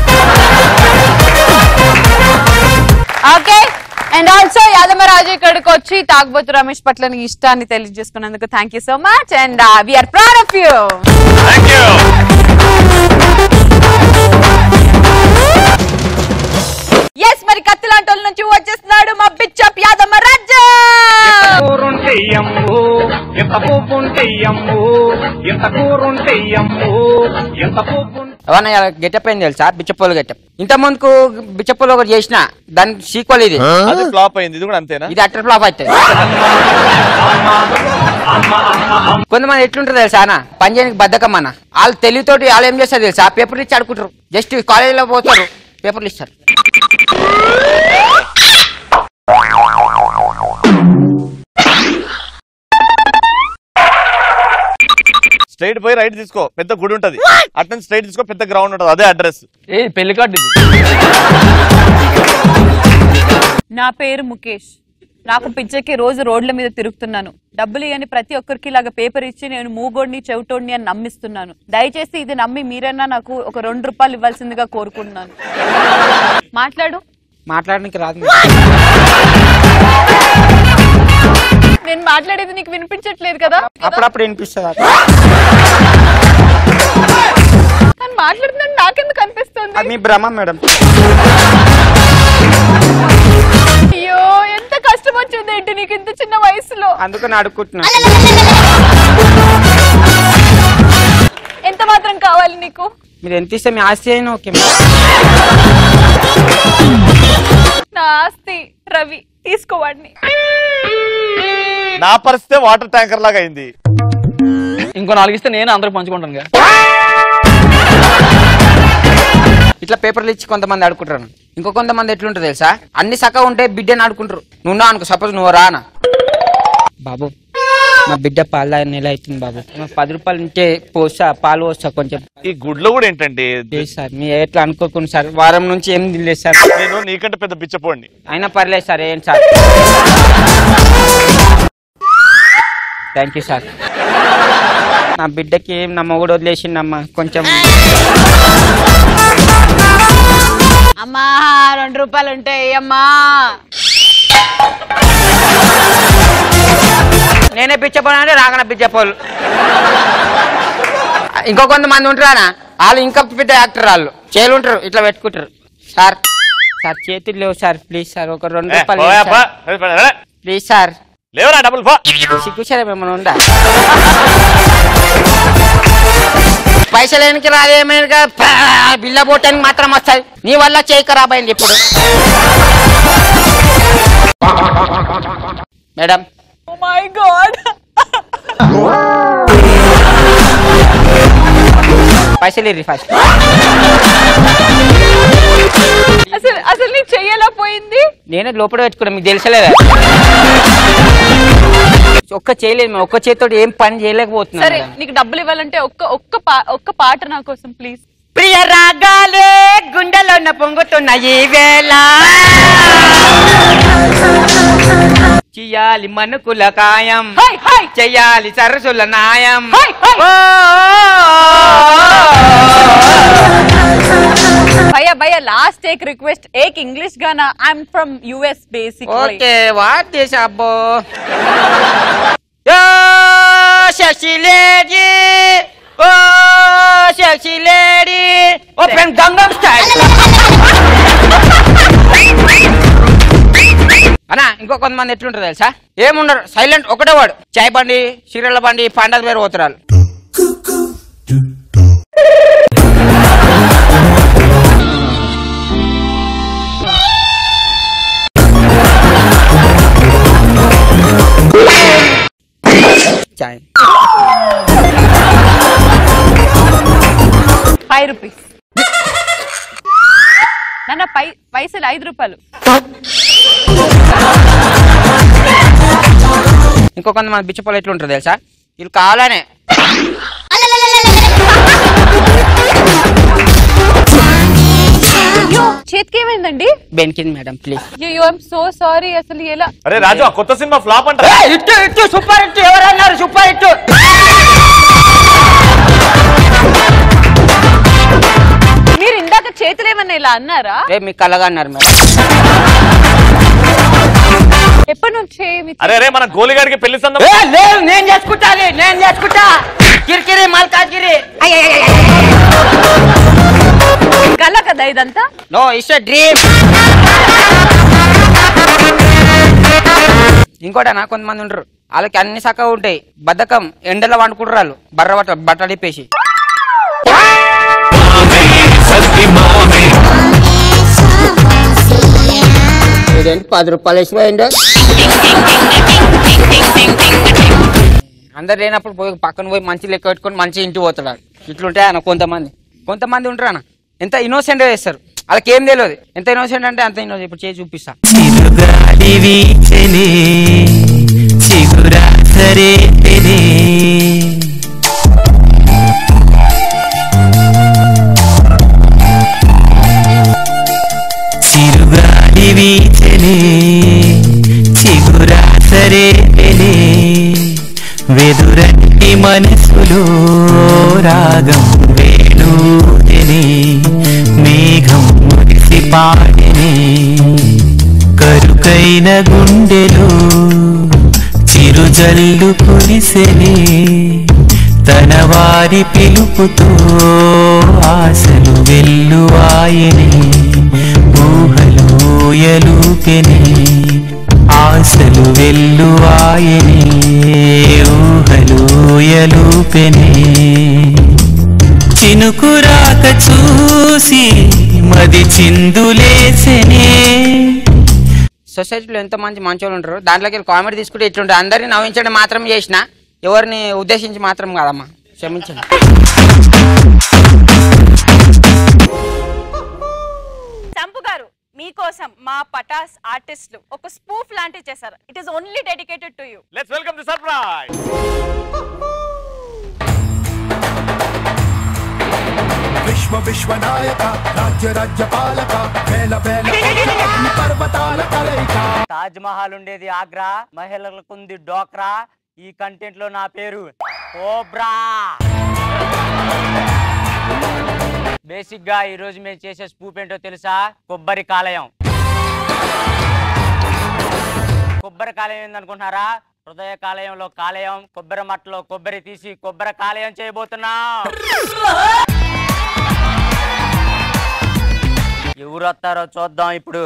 ఓకే అండ్ ఆల్సో యాదమరాజు ఇక్కడికి వచ్చి తాగుబోతు రమేష్ పట్ల నీ ఇష్టాన్ని తెలియజేసుకున్నందుకు thank you so much and we are proud of you thank you yes మరి కత్తిలాంటి వాళ్ళ నుంచి వచ్చేస్తున్నాడు మా బిచ్చప్ యాదమరాజు ఎవరన్నా గెటప్ అయింది తెలుసా బిచ్చపోలు గెటప్ ఇంత ముందుకు బిచ్చపోలు ఒకటి చేసిన దానికి సీక్వల్ ఇది అది ఫ్లాప్ అయింది ఇది కూడా అంతేనా ఇది అట్టర్ ఫ్లాప్ అవుతుంది కొంతమంది ఎట్లుంటారు తెలుసా అన్న పని చేయడానికి బద్దకం అన్న వాళ్ళు తెలివితోటి వాళ్ళు ఏం చేస్తారు తెలుసా పేపర్లు ఇచ్చి ఆడుకుంటారు జస్ట్ కాలేజీలో పోతారు పేపర్లు ఇస్తారు స్ట్రైట్ పోయి రైట్ తీసుకో పెద్ద గుడి ఉంటది అట్లా స్ట్రైట్ తీసుకో పెద్ద గ్రౌండ్ ఉంటది అదే అడ్రస్ ఏ పెళ్లి కార్డు నా పేరు ముఖేష్ నాకు పిచ్చకి రోజు రోడ్ల మీద తిరుగుతున్నాను డబ్బులు ఇవ్వని ప్రతి ఒక్కరికి ఇలాగ పేపర్ ఇచ్చి నేను మూగోడిని చెవిటోడిని అని నమ్మిస్తున్నాను దయచేసి ఇది నమ్మి మీరైనా నాకు ఒక రెండు రూపాయలు ఇవ్వాల్సిందిగా కోరుకుంటున్నాను మాట్లాడు మాట్లాడడానికి రాదు నేను మాట్లాడేది నీకు వినిపించట్లేదు కదా అప్పుడప్పుడు వినిపిస్తుంది నేను మాట్లాడుతున్నాను నాకెందుకు అనిపిస్తుంది అది మీ భ్రమ మేడం అయ్యో ఎంత కష్టం వచ్చింది ఏంటి నీకు ఇంత చిన్న వయసులో అందుకని అడుక్కుంటున్నా ఎంత మాత్రం కావాలి నీకు మీరు ఎంత ఇస్తే మీ ఆస్తి అయినా ఓకే మేడం. నా ఆస్తి రవి తీసుకోవాడిని నా పరిస్థితి వాటర్ ట్యాంకర్ లాగా అయింది ఇంకో నాలుగు ఇస్తే నేను అందరికి పంచుకుంటాను కదా ఇట్లా పేపర్లు ఇచ్చి కొంతమంది ఆడుకుంటారు ఇంకో కొంతమంది ఎట్లుంటుంది తెలుసా అన్ని సక్క ఉంటే బిడ్డని ఆడుకుంటారు నువ్వు నా అనుకో సపోజ్ నువ్వు రానా బాబు మా బిడ్డ పాలు తాగిన నెల అవుతుంది బాబు నాకు పది రూపాయలు ఉంటే పోస్తా పాలు పోస్తా కొంచెం ఈ గుడ్లో కూడా ఏంటండి లేదు సార్ మీ ఎట్లా అనుకోకుండా సార్ వారం నుంచి ఏం తినలేదు సార్ నేను నీకంటే పెద్ద బిచ్చపోండి అయినా పర్లేదు సార్ ఏం సార్ థ్యాంక్ యూ సార్ నా బిడ్డకి ఏం నా మొగుడు వదిలేసిండమ్మా కొంచెం అమ్మా రెండు రూపాయలు ఉంటాయి అమ్మా నేనే పిచ్చపోను అంటే రాగన పిచ్చపోలు ఇంకో కొంతమంది ఉంటారా వాళ్ళు ఇంకా పెద్ద యాక్టర్ వాళ్ళు చేలు ఉంటారు ఇట్లా పెట్టుకుంటారు సార్ సార్ చేతులు లేవు సార్ ప్లీజ్ సార్ ఒక రెండు ఏ, రూపాయలు పోయా, ఇవ్వండి పో. సార్. ఏ, పో, ఏ. ప్లీజ్ సార్ లేవరా డబ్బులు పో సిగ్గుచారా మిమ్మల్ని ఉందా పైసలు వెనక్కి రాదేమైనా బిల్ల పోటానికి మాత్రం వస్తాయి నీ వల్ల చేయి ఖరాబ్ అయింది ఇప్పుడు మేడం మై గాడ్ పైసలు ఇర్రి ఫస్ట్ అసలు అసలు నీ చెయ్యేలా పోయింది నేనే లోపల పెట్టుకున్నా మీకు తెలుసలేదా ఒక్క చేయలేదు మేము ఒక్క చేతితో ఏం పని చేయలేకపోతున్నాం సరే మేడం. నీకు డబ్బులు ఇవ్వాలంటే ఒక్క ఒక్క పా- ఒక్క పాట నా కోసం ప్లీజ్ ప్రియ రాగాలే గుండెలోన పొంగుతున్న ఈ వేళ చెయ్యాలి మనుకుల కాయం చెయ్యాలి సరసుల నాయం ఓ, భయ్యా భయ్యా లాస్ట్ ఏక్ రిక్వెస్ట్ ఏక్ ఇంగ్లీష్ గానా I'm from US basic okay what this అబ్బో ఓ శశి లేడీ ఓ Sashi lady open Gangnam style అన్నా ఇంకో కొంతమంది ఎట్లుంటారు తెలుసా ఏముండరు సైలెంట్ ఒకటే వాడు చాయ్ బండి సీరియల్ బండి పండగ పేరు పోతురాలు చాయ్ ఫైవ్ రూపీస్ నాన్న పై పైసలు ఐదు రూపాయలు ఇంకో కొంతమంది బిచ్చపోలు ఎట్లుంటారు తెలుసా వీళ్ళు కావాలనే అయ్యో చేతికి ఏమైందండి బెనికింది మేడం ప్లీజ్ అయ్యో ఐఎమ్ సో సారీ అసలు ఎలా అరే రాజు ఆ కొత్త సినిమా ఫ్లాప్ అంట ఇట్టు ఇట్టు సూపర్ ఇట్టు ఎవరన్నారు సూపర్ ఇట్టు మీరు ఇందాక చేతులు ఏమన్నా ఇలా అన్నారా రేపు మీకు కలగా అన్నారు మేడం ఎప్పటి నుంచి మీ అరే అరే మన గోలిగాడికి పెళ్లి సందం ఏ, లేదు నేను చేసుకుంటాను నేను చేసుకుంటా కిరికిరి మల్కాగిరి కల కదా ఇదంతా నో ఇట్స్ డ్రీమ్ ఇంకోటి అన్న కొంతమంది ఉంటారు వాళ్ళకి అన్ని చక్కగా ఉంటాయి బద్ధకం ఎండలో వండుకుంటారు వాళ్ళు బర్ర బట్ట బట్టలు ఇప్పేసి ఇదేంటి పది రూపాయలు వేసిపోయిండు అందరు లేనప్పుడు పోయి పక్కన పోయి మంచి లెక్క పెట్టుకొని మంచి ఇంటికి పోతాడు ఇట్లుంటాయి అన్న కొంతమంది కొంతమంది ఉంటారు అన్న ఎంత ఇన్నోసెంట్ చేస్తారు వాళ్ళకి ఏం తెలియదు ఎంత ఇన్నోసెంట్ అంటే అంత ఇన్నోసెంట్ ఇప్పుడు చేసి చూపిస్తా చిరుగాలి వీచెనే చిగురా సరే చిరుగాలి వీచెనే చిగురా సరే వెదురంటి మనసులో రాగం వేణుని మేఘం మురిసి పాడిని చురుకైన గుండెలో చిరుజల్లు కురిసెనే తన వారి పిలుపుతో ఆశలు వెల్లువాయనే ఊహలు ఎలుపెనే ఆశలు వెల్లువాయనే ఊహలు ఎలుపెనే చినుకురాక చూసి మది చిందులేసెనే సొసైటీలో ఎంతో మంచి మంచోళ్ళు ఉంటారు దాంట్లోకి వెళ్ళి కామెడీ తీసుకుంటే ఇట్లుంటుంది అందరిని నవ్వించడం మాత్రం చేసిన ఎవరిని ఉద్దేశించి మాత్రం కాదమ్మా క్షమించండి చంపు గారు మీకోసం మా పటాస్ ఆర్టిస్టులు ఒక స్పూఫ్ లాంటివి చేశారు it is only dedicated to you let's welcome the surprise విశ్వ విశ్వనాయక రాజ్య రాజ్య పాలక వేల వేల అగ్ని పర్వతాల కలయిక తాజ్ మహల్ ఉండేది ఆగ్రా మహిళలకు ఉంది డోక్రా ఈ కంటెంట్ లో నా పేరు కోబ్రా బేసిక్ గా ఈ రోజు మేము చేసే స్పూప్ ఏంటో తెలుసా కొబ్బరి కాలయం కొబ్బరి కాలయం ఏందనుకుంటున్నారా హృదయ కాలయంలో కాలయం కొబ్బరి మట్టలో కొబ్బరి తీసి కొబ్బరి కాలయం చేయబోతున్నాం ఎవరు వస్తారో చూద్దాం ఇప్పుడు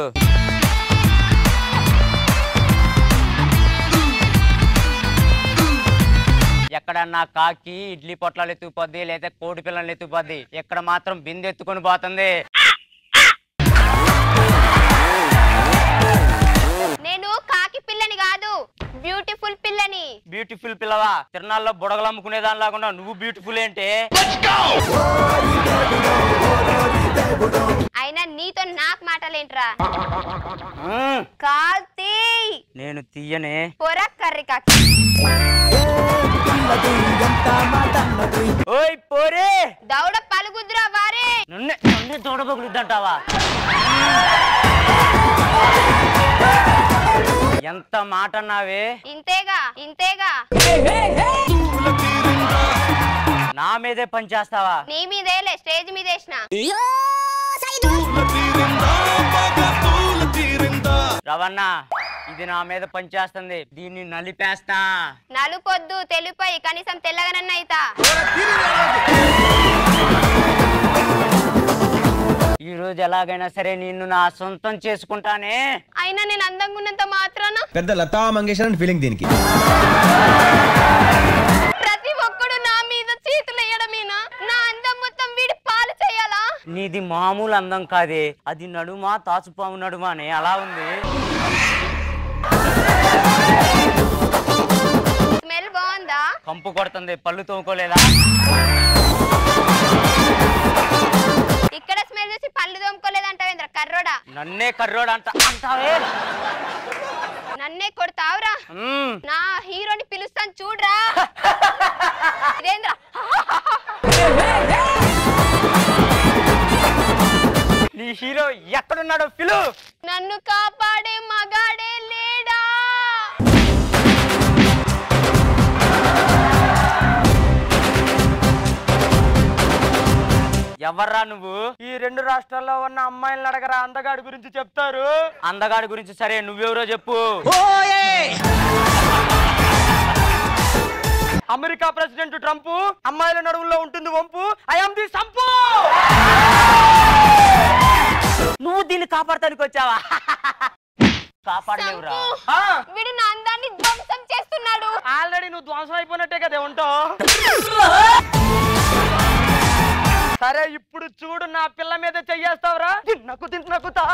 ఎక్కడన్నా కాకి ఇడ్లీ పొట్లాలు ఎత్తుకుపోద్ది లేదా కోడి పిల్లలు ఎత్తుకుపోద్ది ఇక్కడ మాత్రం బిందె ఎత్తుకొని పోతుంది నేను కాకి పిల్లని కాదు బ్యూటిఫుల్ పిల్లని బ్యూటిఫుల్ పిల్లవా తిరణాల్లో బుడగలు అమ్ముకునే దాని లేకుండా నువ్వు బ్యూటిఫుల్ ఏంటే అయినా నీతో నాకు మాటలేంట్రా మ్మ్. కాల్తీ నేను తీయనే పొర కర్రీ కాకి ఓయ్ పోరే దౌడ పలుగుద్దురా వారే నన్నే నన్నే తోడబగులుద్దంటావా ఎంత మాట అన్నావే ఇంతేగా ఇంతేగా నా మీదే పని చేస్తావా నీ మీదేలే స్టేజ్ మీద వేసిన రవణ ఇది నా మీద పని చేస్తుంది దీన్ని నలిపేస్తా నలుపొద్దు తెలుపై కనీసం తెల్లగానన్న అయితా ఈ రోజు ఎలాగైనా సరే నిన్ను నా సొంతం చేసుకుంటానే అయినా నేను అందంగా ఉన్నంత మాత్రాన పెద్ద లతా మంగేశ్వర్ అని ఫీలింగ్ దీనికి ప్రతి ఒక్కడు నా మీద చేతులు వేయడమేనా నా అందం మొత్తం వీడి పాలు చేయాలా నీది మామూలు అందం కాదే అది నడుమా తాచుపాము నడుమా అని అలా ఉంది స్మెల్ బాగుందా కంపు కొడుతుంది పళ్ళు తోముకోలేదా ఇక్కడ స్మెల్ చూసి పళ్ళు తోముకోలేదంటావేంద్ర కర్రోడా నన్నే కర్రోడు అంట అంటావే నన్నే కొడతావురా మ్మ్. నా హీరోని పిలుస్తాను చూడరా ఇదేంద్ర నీ హీరో ఎక్కడున్నాడో పిలు నన్ను కాపాడే మగాడే లేడా ఎవర్రా నువ్వు ఈ రెండు రాష్ట్రాల్లో ఉన్న అమ్మాయిలను అడగరా అందగాడి గురించి చెప్తారు అందగాడి గురించి సరే నువ్వెవరో చెప్పు అమెరికా ప్రెసిడెంట్ ట్రంప్ అమ్మాయిల నడువుల్లో ఉంటుంది వంపు ఐఎమ్ ది సంపు నువ్వు దీన్ని కాపాడటానికి వచ్చావా కాపాడలేవురా ఆ, వీడు నా అందాన్ని ధ్వంసం చేస్తున్నాడు ఆల్రెడీ నువ్వు ధ్వంసం అయిపోయినట్టే కదా ఉంటావు సరే ఇప్పుడు చూడు నా పిల్ల మీద చెయ్యేస్తావురా తిన్నకు తిన్నకుతా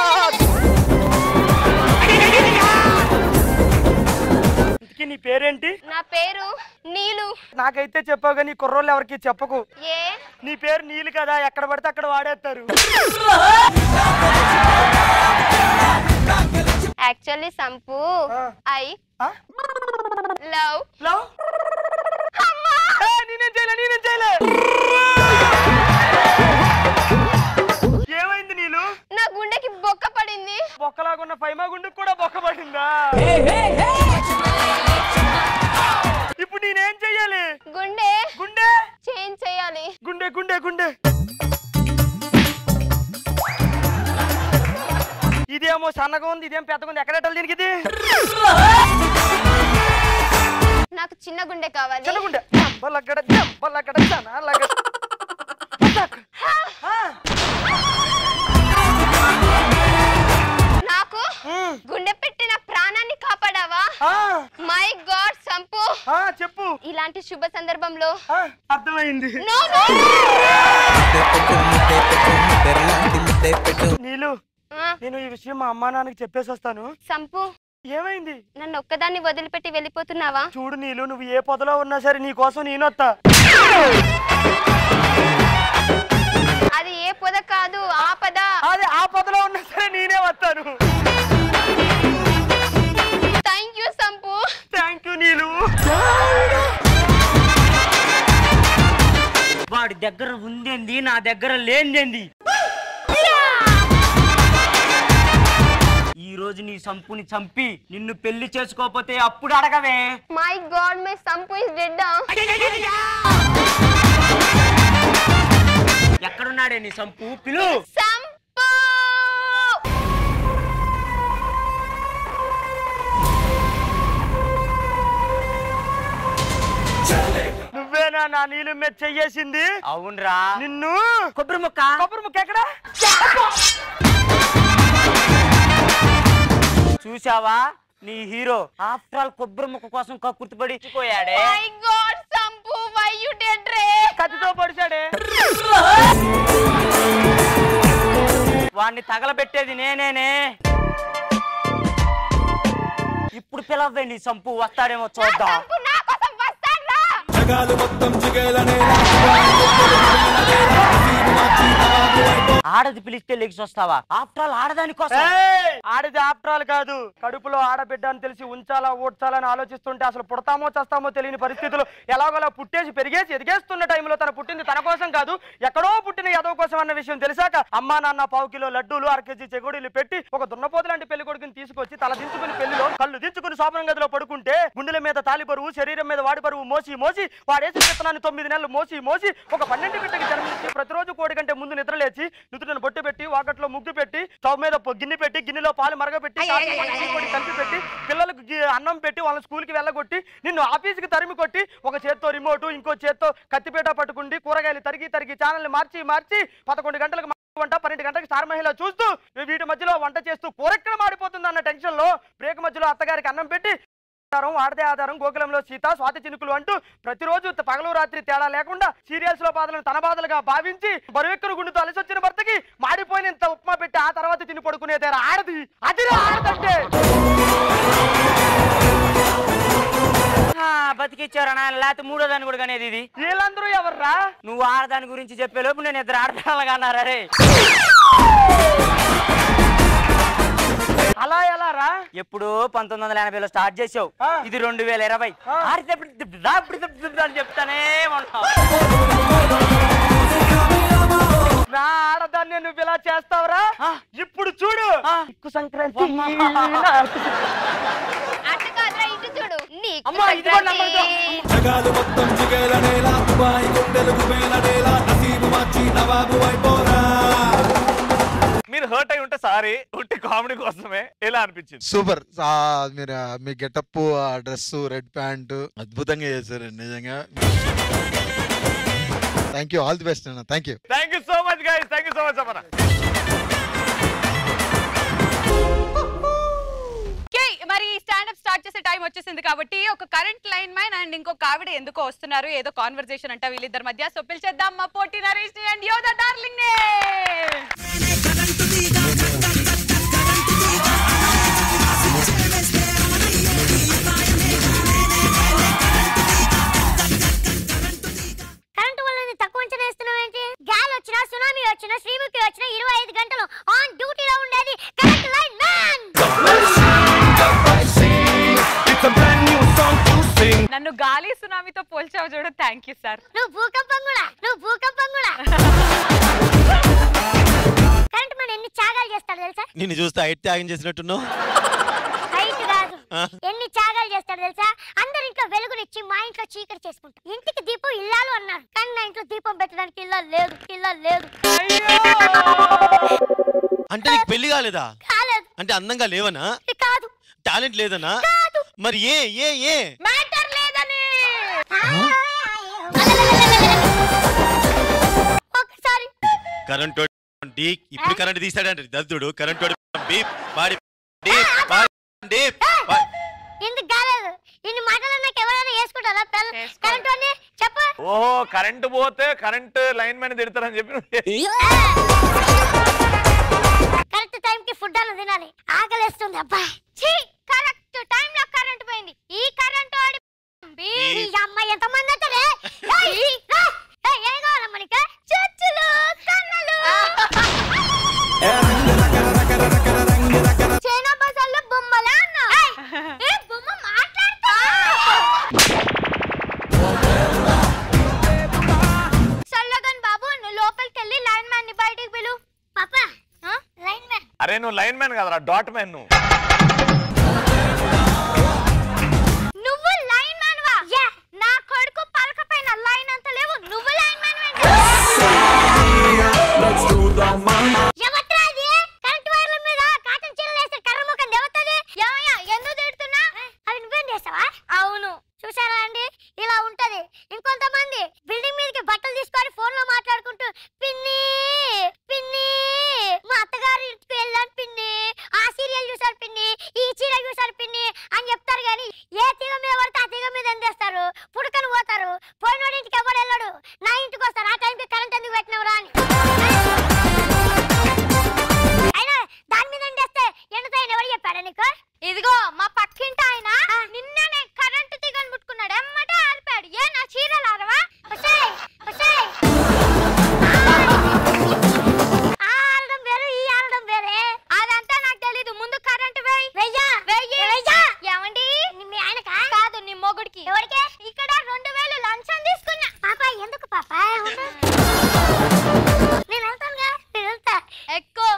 ఇంతకీ నీ పేరేంటి నా పేరు నీలు నాకైతే చెప్పావు కానీ కుర్రోళ్ళు ఎవరికి చెప్పకు ఏ నీ పేరు నీళ్ళు కదా ఎక్కడ పడితే అక్కడ వాడేస్తారు actually Sampu I love love నేనేం చేయలే నేనేం చేయలే ఏమైంది నీళ్ళు నా గుండెకి బొక్క పడింది బొక్కలాగున్న ఫైమా గుండుకు కూడా బొక్క పడిందా ఇప్పుడు నేనేం చెయ్యాలి గుండె గుండె చేంజ్ చేయాలి గుండె గుండె గుండె ఇదేమో సన్నగా ఉంది ఇదేం పెద్దగా ఉంది ఎక్కడ దీనికి ఇది నాకు చిన్న గుండె కావాలి చిన్న గుండె జంబలగడ జంబలగడ జనాలగడ నాకు గుండె పెట్టిన ప్రాణాన్ని కాపాడావా మై గాడ్ సంపు చెప్పు ఇలాంటి శుభ సందర్భంలో అర్థమైంది No, no. నీలు నేను ఈ విషయం మా అమ్మా నాన్నకి చెప్పేసి వస్తాను సంపు ఏమైంది నన్ను ఒక్కదాన్ని వదిలిపెట్టి వెళ్ళిపోతున్నావా చూడు నీలు నువ్వు ఏ పొదలో ఉన్నా సరే నీ కోసం నేనొత్తా అది ఏ పొద కాదు ఆ పద అదే ఆ పొదలో ఉన్నా సరే నేనే వస్తాను thank you Sampu thank you Neelu వాడి దగ్గర ఉందేంది నా దగ్గర లేనిదేంది ఈ రోజు నీ సంపుని చంపి నిన్ను పెళ్లి చేసుకోకపోతే అప్పుడు అడగవే my god my Sampu is dead ఎక్కడున్నాడే నీ సంపు పిలు సంపు నువ్వేనా నా నీళ్ళు మీద చెయ్యేసింది అవునరా నిన్ను కొబ్బరి ముక్క కొబ్బరి ముక్క ఎక్కడ చూసావా నీ హీరో ఆఫ్టర్ ఆల్ కొబ్బరి ముక్క కోసం కక్కుర్తిపడి పోయాడే my god Sampu why you dead రే కత్తితో పొడిచాడే వాడిని తగలబెట్టేది నేనేనే ఇప్పుడు పిలవ్వే నీ సంపు వస్తాడేమో చూద్దాం సంపు నా కోసం వస్తాడ్రా జగాలు మొత్తం జిగేలనే ఆడది పిలిస్తే లెగిసి వస్తావా ఆఫ్టర్ ఆల్ ఆడదాని కోసం ఏయ్! ఆడిది ఆప్ట్రాల్ కాదు కడుపులో ఆడబిడ్డ అని తెలిసి ఉంచాలా ఓడ్చాలని ఆలోచిస్తుంటే అసలు పుడతామో చస్తామో తెలియని పరిస్థితులు ఎలాగోలా పుట్టేసి పెరిగేసి ఎదిగేస్తున్న టైంలో తన పుట్టింది తన కోసం కాదు ఎక్కడో పుట్టిన ఎదవ కోసం అన్న విషయం తెలిసాక అమ్మా నాన్న పావు కిలో లడ్డూలు అర కేజీ చెగుడీలు పెట్టి ఒక దున్నపోతు లాంటి పెళ్లి కొడుకుని తీసుకొచ్చి తల దించుకుని పెళ్లిలో కళ్ళు దించుకుని శోభనం గదిలో పడుకుంటే గుండెల మీద తాలి బరువు శరీరం మీద వాడి బరువు మోసి మోసి వాడేసి విత్తనాన్ని తొమ్మిది నెలలు మోసి మోసి ఒక పన్నెండు గంటకి జన్మించి ప్రతిరోజు కోడి కంటే ముందు నిద్రలేచి నుదుటిని బొట్టు పెట్టి వాకట్లో ముగ్గు పెట్టి స్టవ్ మీద పొ- గిన్నె పెట్టి గిన్నెలో పాలు మరగబెట్టి కాస్త పచ్చి పొడి కలిపి పెట్టి పిల్లలకు గి- అన్నం పెట్టి వాళ్ళ స్కూల్కి వెళ్ళగొట్టి నిన్ను ఆఫీస్కి తరిమి కొట్టి ఒక చేత్తో రిమోట్ ఇంకో చేత్తో కత్తిపేట పట్టుకుండి కూరగాయలు తరిగి తరిగి ఛానల్ని మార్చి మార్చి పదకొండు గంటలకు వంట పన్నెండు గంటలకు స్టార్ మహిళ చూస్తూ వీటి మధ్యలో వంట చేస్తూ కూరెక్కడ మాడిపోతుంది అన్న టెన్షన్ లో బ్రేక్ మధ్యలో అత్తగారికి అన్నం పెట్టి ఆధారం ఆడదే ఆధారం గోకులంలో సీత స్వాతి చినుకులు అంటూ ప్రతిరోజు త- పగలు రాత్రి తేడా లేకుండా సీరియల్స్ లో బాధలను తన బాధలుగా భావించి బరువెక్కరు గుండుతో అలసి వచ్చిన భర్తకి మాడిపోయిన ఇంత ఉప్మా పెట్టి ఆ తర్వాత తిని పడుకునేదేరా ఆడది అది ఆడదంటే ఆ, బతికిచ్చారా నాయన లేకపోతే మూడో దాన్ని కూడా అనేది ఇది వీళ్ళందరూ ఎవర్రా నువ్వు ఆడదాని గురించి చెప్పే లోపు నేను ఇద్దరు ఆడపిల్లలుగా అన్నారా రే అలా ఎలా రా ఎప్పుడు పంతొమ్మిది వందల ఎనభైలో స్టార్ట్ చేసావు ఇది రెండు వేల ఇరవై ఆడితే అని చెప్తానే ఉన్నావు నా ఆడదాన్ని నువ్వు ఇలా చేస్తావురా ఇప్పుడు చూడు ఇక్కు సంక్రాంతి అటు కాదురా ఇటు చూడు నీకు అమ్మా, ఇది కూడా నమ్మొద్దు. సంక్రాంతి. జగాలు మొత్తం జిగేలనేలా దుబాయ్ గుండెలు గుబేలనేలా నసీబు మార్చి నవాబు అయిపోరా మీరు హర్ట్ అయి ఉంటే సారీ ఉట్టి కామెడీ కోసమే ఎలా అనిపించింది సూపర్ ఆ, మీరు ఆ, మీ గెటప్ ఆ డ్రెస్ రెడ్ ప్యాంట్ అద్భుతంగా చేశారండి నిజంగా thank you all the best అన్న thank you thank you so much guys thank you so much అమ్మా Okay, మరి స్టాండప్ స్టార్ట్ చేసే టైం వచ్చేసింది కాబట్టి ఒక కరెంట్ లైన్ మ్యాన్ అండ్ ఇంకొక ఆవిడ ఎందుకో వస్తున్నారు ఏదో కాన్వర్సేషన్ అంట వీళ్ళిద్దరి మధ్య సో పిలిచేద్దాం మా పోటీ నరేష్ ని అండ్ యోధ డార్లింగ్ నే కరెంటు వల్ల తక్కువ అంచనా వేస్తున్నావు ఏంటి గాలి వచ్చినా సునామీ వచ్చినా శ్రీముఖి వచ్చినా ఇరవై ఐదు గంటలు ఆన్ డ్యూటీలో ఉండేది కరెంట్ లైన్ మ్యాన్ నన్ను గాలి సునామీతో పోల్చావు చూడు థ్యాంక్ యూ సార్ నువ్వు భూకంపం కూడా నువ్వు భూకంపం కూడా కరెంట్ మ్యాన్ ఎన్ని త్యాగాలు చేస్తాడు తెలుసా నిన్ను చూస్తే హైట్ త్యాగం చేసినట్టున్నావు హైట్ కాదు ఆ. ఎన్ని త్యాగాలు చేస్తాడు తెలుసా అందరి ఇంట్లో వెలుగునిచ్చి మా ఇంట్లో చీకటి చేసుకుంటాం ఇంటికి దీపం ఇల్లాలు అన్నారు కానీ నా ఇంట్లో దీపం పెట్టడానికి ఇల్లు లేదు ఇల్లు లేదు అంటే నీకు పెళ్లి కాలేదా కాలేదు అంటే అందంగా లేవనా కాదు టాలెంట్ లేదనా మరి ఏ ఏ ఏ మ్యాటర్ లేదని ఒకసారి కరెంట్ డీక్ ఇప్పుడు కరెంట్ తీస్తాడంట దద్దుడు కరెంట్ బీప్ బాడి డీప్ బాడి డీప్ బా- ఇందుకు కాలేదు ఇన్ని మాటలు నాకు ఎవరైనా వేసుకుంటారా పిల్ల కరెంట్ అని చెప్పు ఓహో కరెంట్ పోతే కరెంట్ లైన్ మ్యాన్ తిడతారని చెప్పి నువ్వు కరెక్ట్ టైం కి ఫుడ్ అన్న తినాలి ఆకలిస్తుంది అబ్బా ఛీ కరెక్ట్ టైం లో కరెంట్ పోయింది ఈ కరెంట్ వాడి బీ, ఈ అమ్మాయి ఎంత మంది అవుతారే ఏయ్, రా. ఏయ్, ఏం కావాలా మనకి చచ్చులు కన్నలు చైనా బజార్లో బొమ్మలా అన్నా ఏ బొమ్మ మాట్లాడతా సల్లగన్ బాబు నువ్వు లోపలికి వెళ్ళి లైన్ మ్యాన్ ని బయటికి పిలు పాపా లైన్ మ్యాన్ అరే నువ్వు లైన్ మ్యాన్ కదరా డాట్ మ్యాన్ నువ్వు నువ్వు లైన్ మ్యాన్ వా నా కొడుకు పలక పైన లైన్ అంత లేవు నువ్వు లైన్ మ్యాన్ ఎవత్రా అది కరెంట్ వైర్ల మీద కాటన్ చీరలు వేస్తే కర్ర ముఖం దేవతది ఏమయ్యా ఎందుకు తిడుతున్నా అవి నువ్వేం చేస్తావా అవును చూసారా అండి ఇలా ఉంటది ఇంకొంతమంది బిల్డింగ్ మీదకి బట్టలు తీసుకొని ఫోన్ లో మాట్లాడుకుంటూ పిన్ని పిన్ని మా అత్తగారి ఇంటికి వెళ్ళాను పిన్ని ఆ సీరియల్ చూసారు పిన్ని ఈ చీర చూసారు పిన్ని అని చెప్తారు కానీ ఏ తీగ మీద పడితే ఆ తీగ మీద ఎందేస్తారు పుడకను పోతారు పోయినోడి ఇంటికి ఎవరు వెళ్ళడు నా ఇంటికి వస్తారు ఆ టైంకి కరెంట్ ఎందుకు పెట్టినవరా అని అయినా దాని మీద ఎండేస్తే ఎండుతాయని ఎవరు చెప్పాడా నీకు ఇదిగో మా పక్కింటి ఆయన నిన్ననే కరెంటు తీగని ముట్టుకున్నాడు ఎమ్మటే ఆరిపాడు ఏ నా చీరలు ఆరవా ఒసేయ్, ఒసేయ్. ఆ ఆరడం వేరు ఈ ఆరడం వేరే అదంతా నాకు తెలీదు ముందు కరెంటు వేయ్ వెయ్యా వెయ్యి వెయ్యా ఏమండి మీ ఆయనకా కాదు నీ మొగుడికి ఎవరికి ఇక్కడ రెండు వేలు లంచం తీసుకున్నా పాప ఎందుకు పాప నేను వెళ్తానుగా నేను వెళ్తా ఎక్కువ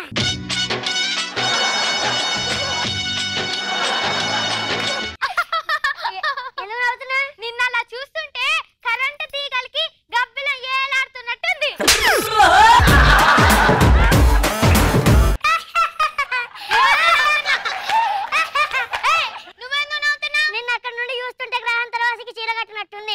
నిన్న అలా చూస్తుంటే కరెంటు తీగలకి గబ్బిలం ఏలాడుతున్నట్టుంది ఏయ్, నువ్వెందుకు నవ్వుతున్నావ్? నిన్న అక్కడ నుండి చూస్తుంటే గ్రహాంతరవాసికి చీర కట్టినట్టుంది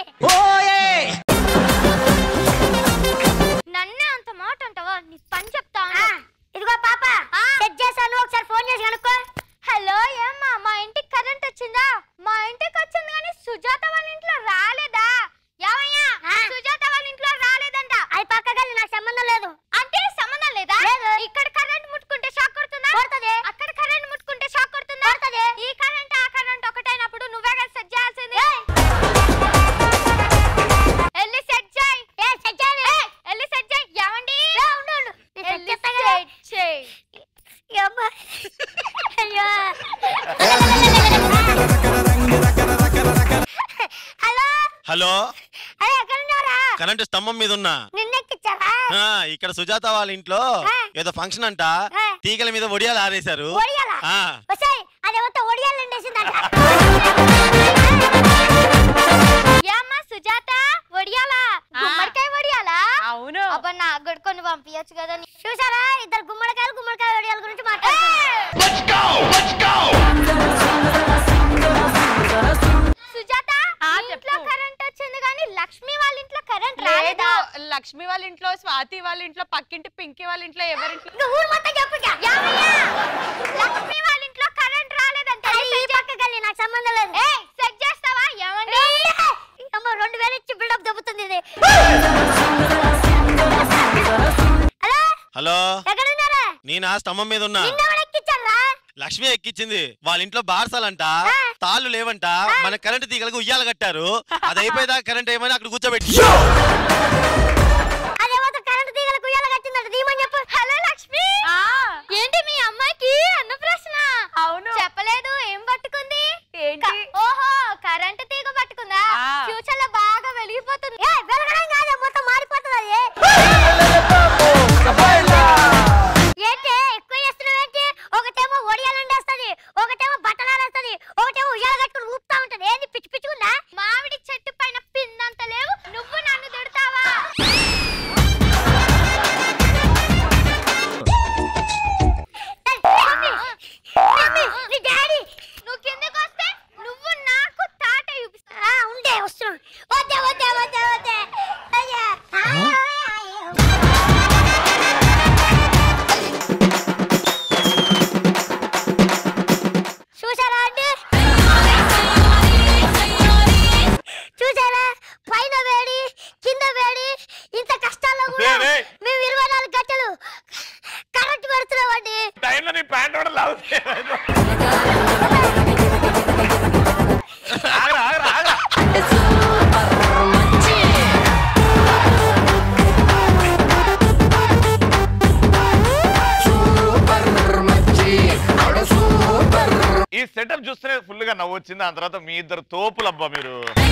నన్నే అంత మాట అంటావా నీ పని చెప్తా ఇదిగో పాప సెట్ చేశాను ఒకసారి ఫోన్ చేసి కనుక్కో హలో ఏమ్మా మా ఇంటికి కరెంట్ వచ్చిందా మా ఇంటికి వచ్చింది కానీ సుజాత వాళ్ళ ఇంట్లో రాలేదా ఏమయ్యా సుజాత వాళ్ళ ఇంట్లో రాలేదంట అది పక్కగా నాకు సంబంధం లేదు అంటే సంబంధం లేదా ఇక్కడ కరెంట్ ముట్టుకుంటే షాక్ కొడుతుందా కొడుతుంది అక్కడ కరెంట్ ముట్టుకుంటే షాక్ కొడుతుందా కొడుతుంది ఈ కరెంట్ ఆ కరెంట్ ఒకటైనప్పుడు నువ్వే కదా సెట్ చేయాల్సింది వెళ్ళి సెట్ చేయి ఏ సెట్ చేయి వెళ్ళి సెట్ చేయి ఏమండి ఉండు ఉండు వెళ్ళి సెట్ చేయి యమ్మా అయ్యో హలో హలో అరే ఎక్కడ ఉన్నారా కరెంట్ స్తంభం మీద ఉన్నా నిన్నెక్కిచ్చారా ఆ, ఇక్కడ సుజాత వాళ్ళ ఇంట్లో ఏదో ఫంక్షన్ అంట తీగల మీద ఒడియాలు ఆరేశారు ఒడియాలా? ఆ, వసాయ్ అదేవతో ఒడియాలు ఎండేసిందంట ఏమ్మా సుజాత ఒడియాలా గుమ్మడికాయ ఒడియాలా అవును అబ్బా నా కూడా కొన్ని పంపించచ్చు కదా నీ- చూసారా ఇద్దరు గుమ్మడికాయలు గుమ్మడికాయ ఒడియాల గురించి సుజాత ఇంట్లో కరెంట్ వచ్చింది కానీ లక్ష్మి వాళ్ళ ఇంట్లో కరెంట్ లేదు రాలేదా లక్ష్మి వాళ్ళ ఇంట్లో స్వాతి వాళ్ళ ఇంట్లో పక్కింటి పింకీ వాళ్ళ ఇంట్లో ఎవరింట్లో నువ్వు ఊరు మొత్తం చెప్పు ఇక. యావయ్యా! లక్ష్మి వాళ్ళ ఇంట్లో కరెంట్ రాలేదంట ఈ పక్కకెళ్ళి నాకు సంబంధం లేదు ఏయ్ సెట్ చేస్తావా ఏమండి అమ్మ రెండు వేలు ఇచ్చి బిల్డప్ దొబ్బుతుంది ఇది హలో హలో ఎక్కడున్నారా నేను ఆ స్తంభం మీద ఉన్నా నిన్నెవడు ఎక్కించారా లక్ష్మి ఎక్కించింది వాళ్ళ ఇంట్లో బార్సాలంట తాళ్ళు లేవంట మన కరెంట్ తీగలకు ఉయ్యాలు కట్టారు అది అయిపోయేదాకా కరెంట్ ఏమని అక్కడ కూర్చోబెట్టి అదేవతో కరెంట్ తీగల కుయ్యాల కట్టిందంట దీమని చెప్పు హలో లక్ష్మి ఏంటి మీ అమ్మాయికి అన్న ప్రశ్న అవును చెప్పలేదు ఏం పట్టుకుంది ఏంటి ఓహో కరెంట్ తీగ పట్టుకుందా ఫ్యూచర్ లో బాగా వెలిగిపోతుంది ఏ వెలగడం కాదు మొత్తం మారిపోతుంది అది ఏంటి ఎక్కువ చేస్తున్నావు ఏంటి ఒకటేమో ఒడియాలు ఎండేస్తుంది ఒకటేమో బట్టలు ఆరేస్తుంది ఒకటేమో ఉయ్యాల కట్టుకుని ఊపుతా ఉంటది ఏంది పిచ్చి పిచ్చుకుందా మామిడి చెట్టు పైన పిన్నంత లేవు నువ్వు నన్ను తిడతావా తాగితే ఆగరా, ఆగరా, ఆగరా. ఈ సెటప్ చూస్తేనే ఫుల్ గా నవ్వు వచ్చింది ఆ తర్వాత మీ ఇద్దరు తోపులబ్బా మీరు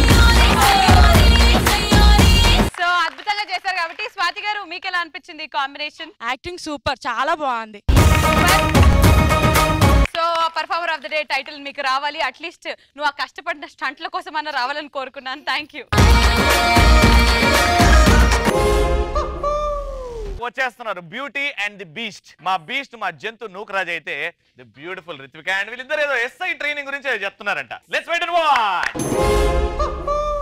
సో అద్భుతంగా చేశారు కాబట్టి స్వాతి గారు మీకు ఎలా అనిపించింది కాంబినేషన్ యాక్టింగ్ సూపర్ చాలా బాగుంది so performer of the day title మీకు రావాలి అట్లీస్ట్ నువ్వు ఆ కష్టపడిన స్టంట్ల కోసం అన్న రావాలని కోరుకున్నాను థ్యాంక్ యూ వచ్చేస్తున్నారు బ్యూటీ అండ్ ది బీస్ట్ మా బీస్ట్ మా జంతు నూకరాజ్ అయితే ది బ్యూటిఫుల్ రిత్విక అండ్ వీళ్ళిద్దరు ఏదో ఎస్ఐ ట్రైనింగ్ గురించి ఏదో చెప్తున్నారంట let's wait and watch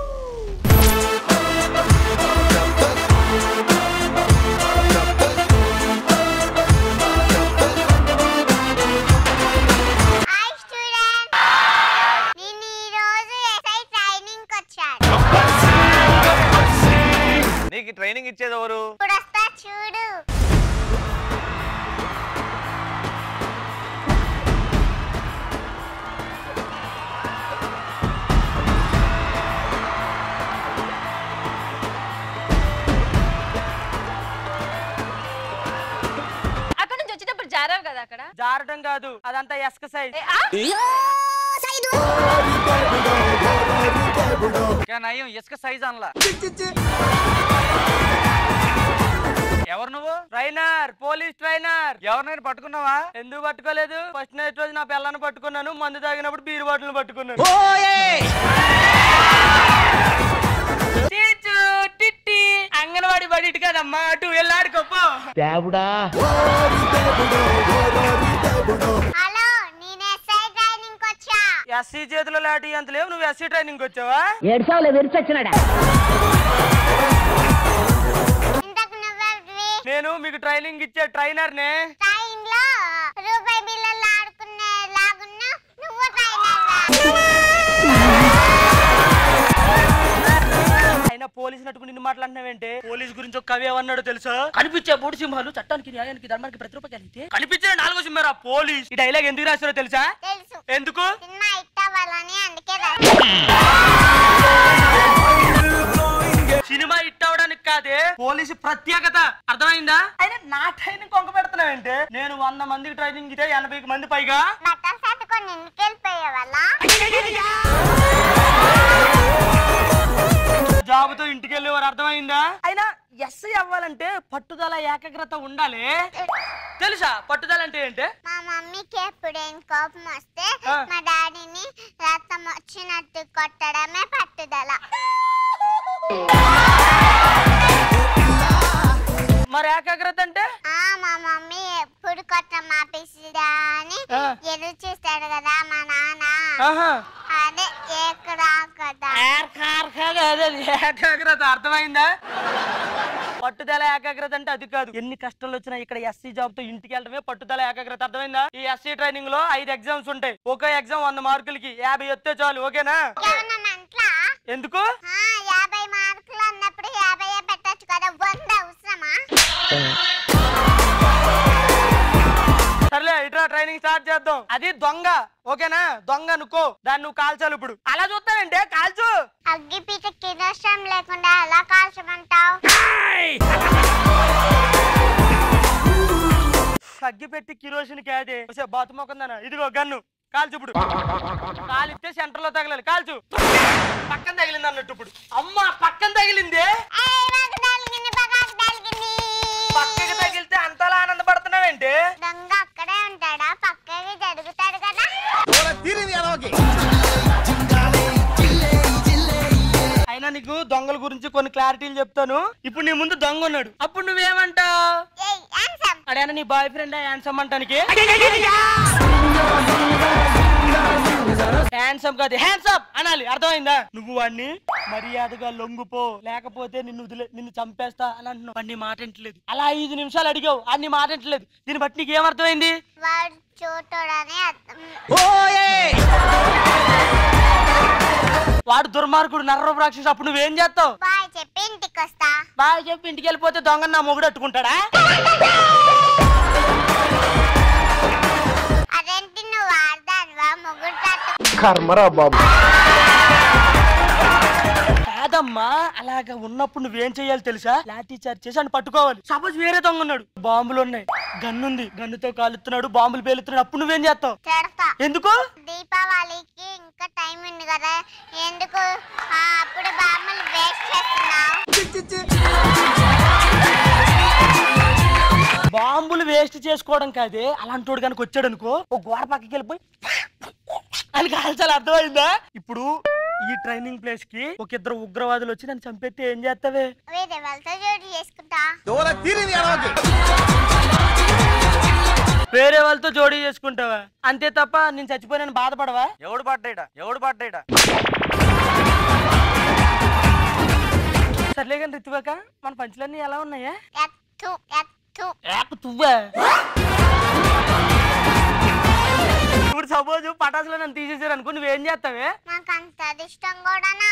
hi student నేను ఈ రోజు ఎస్ఐ ట్రైనింగ్ వచ్చాను నీకు ట్రైనింగ్ ఇచ్చేది ఎవరు ఇప్పుడు వస్తా చూడు అక్కడ నుంచి వచ్చేటప్పుడు జారావు కదా అక్కడ జారటం కాదు అదంతా ఎస్క సైజ్ నయం ఇసుక సైజ్ అనలా ఎవరు నువ్వు ట్రైనర్ పోలీస్ ట్రైనర్ ఎవరినైనా పట్టుకున్నావా ఎందుకు పట్టుకోలేదు ఫస్ట్ నైట్ రోజు నా పిల్లని పట్టుకున్నాను మందు తాగినప్పుడు బీరు బాటిల్ పట్టుకున్నాను చీచు, టిట్టి, అంగన్వాడి బడి ఇటు కదమ్మా అటు వెళ్ళాడుకోపో దేవుడా హలో నేను ఎస్ఐ ట్రైనింగ్ వచ్చా ఎస్సీ చేతిలో లాటి అంత లేవు నువ్వు ఎస్సీ ట్రైనింగ్ వచ్చావా ఏడ్చావులే విరిచొచ్చినాడా ఇంతకు నువ్వెవరివి నేను మీకు ట్రైనింగ్ ఇచ్చే ట్రైనర్ నే ట్రైన్ లో రూపాయి బిళ్ళలు ఆడుకునే లాగున్నా నువ్వు ట్రైనర్ అయినా పోలీసు నట్టుకు నిన్ను మాట్లాడినావేంటే పోలీస్ గురించి ఒక కవి ఏమన్నాడో తెలుసా కనిపించే మూడు సింహాలు చట్టానికి న్యాయానికి ధర్మానికి ప్రతిరూప కలిగితే కనిపించిన నాలుగో సింహారా పోలీస్ ఈ డైలాగ్ ఎందుకు రాశారో తెలుసా తెలుసు ఎందుకు సినిమా హిట్ అవ్వాలని అందుకే సినిమా హిట్ అవడానికి కాదే పోలీసు ప్రత్యేకత అర్థమైందా అయినా నా ట్రైనింగ్ కొంక పెడుతున్నావేంటే నేను వంద మందికి ట్రైనింగ్ ఇస్తే ఎనభై మంది పైగా బట్టలు సర్దుకొని ఎందుకు వెళ్ళిపోయే వల్ల జాబుతో ఇంటికి వెళ్ళేవారు అర్థమైందా అయినా ఎస్ఐ అవ్వాలంటే పట్టుదల ఏకాగ్రత ఉండాలి తెలుసా పట్టుదల అంటే ఏంటి మా మమ్మీకి ఎప్పుడేం కోపం వస్తే ఆ. మా డాడీని రక్తం వచ్చినట్టు కొట్టడమే పట్టుదల మరి ఏకాగ్రత అంటే ఆ మా మమ్మీ ఎప్పుడు కొట్టం ఆపేసిదా అని ఆ. ఎదురు చూస్తాడు కదా మా నాన్న ఆహా. అదే ఏకరా కదా అదే ఏకాగ్రత అర్థమైందా పట్టుదల ఏకాగ్రత అంటే అది కాదు ఎన్ని కష్టాలు వచ్చినా ఇక్కడ ఎస్సీ జాబ్ తో ఇంటికి వెళ్ళడమే పట్టుదల ఏకాగ్రత అర్థమైందా ఈ ఎస్సీ ట్రైనింగ్ లో ఐదు ఎగ్జామ్స్ ఉంటాయి ఒక్కో ఎగ్జామ్ వంద మార్కులకి యాభై వస్తే చాలు ఓకేనా ఎందుకు ఆ, యాభై మార్కులు అన్నప్పుడు యాభై పెట్టచ్చు కదా వంద అవసరమా సర్లే ఇట్రా ట్రైనింగ్ స్టార్ట్ చేద్దాం అది దొంగ ఓకేనా దొంగ అనుకో దాన్ని నువ్వు కాల్చాలి ఇప్పుడు అలా చూస్తానంటే కాల్చు అగ్గిపీట కిరోషం లేకుండా ఎలా కాల్చమంటావు అగ్గి పెట్టి కిరోసిన్ కాదే వచ్చే బాతు మొక్కందన ఇదిగో గన్ను కాల్చు ఇప్పుడు కాలిస్తే సెంటర్ లో తగలాలి కాల్చు పక్కన తగిలింది అన్నట్టు ఇప్పుడు అమ్మ పక్కన తగిలింది పక్కకి తగిలితే అంతలా ఆనందపడుతున్నావేంటి దొంగ అక్కడే ఉంటాడా పక్కకి జరుగుతాడు కదా అయినా నీకు దొంగల గురించి కొన్ని క్లారిటీలు చెప్తాను ఇప్పుడు నీ ముందు దొంగ ఉన్నాడు అప్పుడు నువ్వేమంటావు అడేనా నీ బాయ్ ఫ్రెండ్ హ్యాండ్సమ్ అంటానికి హ్యాండ్సమ్ కాదు హ్యాండ్సమ్ అనాలి అర్థమైందా నువ్వు వాడిని మర్యాదగా లొంగుపో లేకపోతే నిన్ను వదిలే నిన్ను చంపేస్తా అని అంటున్నావు వాడిని మాట వింటలేదు అలా ఐదు నిమిషాలు అడిగావు అన్ని మాట వింటలేదు దీన్ని బట్టి నీకు ఏమర్థమైంది వాడు చోటోడని అర్థం వాడు దుర్మార్గుడు నర్రపు రాక్షసు అప్పుడు నువ్వేం చేస్తావు బాయ్ చెప్పి ఇంటికి వస్తా బాగా చెప్పి ఇంటికి వెళ్ళిపోతే దొంగ నా మొగుడు అట్టుకుంటాడా అదే కర్మరా బాబు కాదమ్మా అలాగ ఉన్నప్పుడు నువ్వేం చేయాలి తెలుసా లాఠీ చార్జ్ చేసి అని పట్టుకోవాలి సపోజ్ వేరే దొంగ ఉన్నాడు బాంబులు ఉన్నాయి గన్ను ఉంది గన్నుతో కాలుతున్నాడు బాంబులు పేలుతున్నాడు అప్పుడు నువ్వేం చేస్తావు చేడతా ఎందుకు దీపావళికి ఇంకా టైం ఉంది కదా ఎందుకు ఆ, అప్పుడు బామ్మలు వేస్ట్ చేస్తున్నావు బాంబులు వేస్ట్ చేసుకోవడం కాదే అలాంటి కనుక వచ్చాడు అనుకో ఒక గోడ పక్కకి వెళ్ళిపోయి అని కాల్చాలి అర్థమైందా ఇప్పుడు ఈ ట్రైనింగ్ ప్లేస్ కి ఒక ఇద్దరు ఉగ్రవాదులు వచ్చి నన్ను చంపేస్తే ఏం చేస్తావే వేరే వాళ్ళతో జోడి చేసుకుంటా వేరే వాళ్ళతో జోడీ చేసుకుంటావా అంతే తప్ప నేను చచ్చిపోయినని బాధపడవా ఎవడు పడ్డాయిట ఎవడు పడ్డాయిట సర్లే కానీ రితువాక మన పంచులన్నీ ఎలా ఉన్నాయా ఎత్తు ఎత్తు ఏక తువ్వా ఇప్పుడు సపోజ్ పటాసులో నన్ను తీసేసారు అనుకో నువ్వేం చేస్తావే నాకు అంత అదిష్టం కూడానా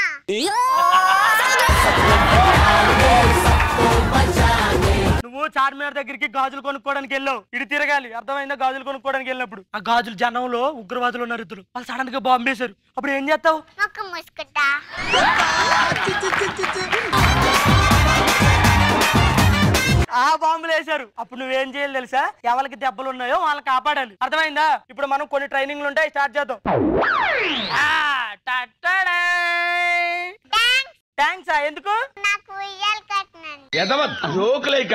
నువ్వు చార్మినార్ దగ్గరికి గాజులు కొనుక్కోవడానికి వెళ్ళావు ఇటు తిరగాలి అర్థమైందా గాజులు కొనుక్కోవడానికి వెళ్ళినప్పుడు ఆ గాజులు జనంలో ఉగ్రవాదులు ఉన్నారు ఇద్దరు వాళ్ళు సడన్ గా బాంబు వేశారు అప్పుడు ఏం చేస్తావు మొక్క మూసుకుంటా ఆ బాంబులు వేశారు అప్పుడు నువ్వేం చేయాలి తెలుసా ఎవరికి దెబ్బలు ఉన్నాయో వాళ్ళని కాపాడాలి అర్థమైందా ఇప్పుడు మనం కొన్ని ట్రైనింగ్లు ఉంటాయి స్టార్ట్ చేద్దాం థ్యాంక్స్ ఎందుకు నాకు ఉయ్యాలు కట్టినాను జోకులేక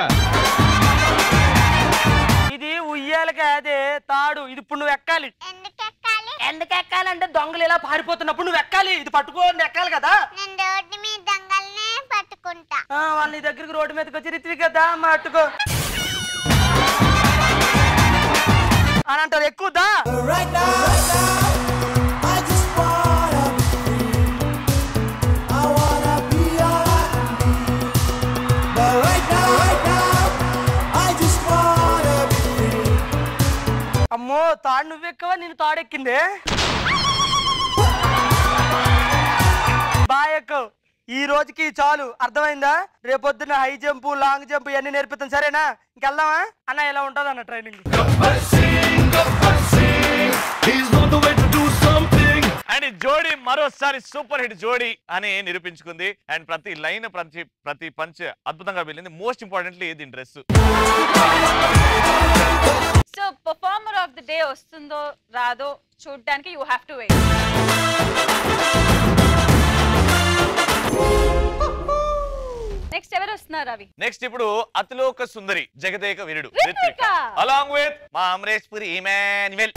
ఇది ఉయ్యాల కాదే తాడు ఇది ఇప్పుడు నువ్వు ఎక్కాలి ఎందుకు ఎక్కాలి ఎందుకు ఎక్కాలంటే దొంగలు ఇలా పారిపోతున్నప్పుడు నువ్వు ఎక్కాలి ఇది పట్టుకోని ఎక్కాలి కదా నేను రోడ్డు మీద దొంగల్నే పట్టుకుంటా ఆ, వాళ్ళ నీ దగ్గరికి రోడ్డు మీదకి వచ్చి రిత్వి కదా మా అట్టుకో అని అంటారు ఎక్కువదా అమ్మో తాడు నువ్వెక్కవా నేను తాడెక్కిందే బాయ్ ఎక్కువ ఈ రోజుకి చాలు అర్థమైందా రేపొద్దున హై జంప్ లాంగ్ జంప్ ఇవన్నీ నేర్పిస్తాం సరేనా ఇంకెళ్దామా అన్న ఇలా ఉంటుంది అన్న ట్రైనింగ్ అండ్ ఈ జోడీ మరోసారి సూపర్ హిట్ జోడీ అని నిరూపించుకుంది అండ్ ప్రతి లైన్ ప్రతి ప్రతి పంచ్ అద్భుతంగా వెళ్ళింది మోస్ట్ ఇంపార్టెంట్లీ దీని dress so performer of the day వస్తుందో రాదో చూడడానికి you have to wait next ఎవరు వస్తున్నారు అవి నెక్స్ట్ ఇప్పుడు అతిలోక సుందరి జగదేక వీరుడు రిత్విక. అలాంగ్ విత్ మా అమరేష్ పురి ఇమాన్యువల్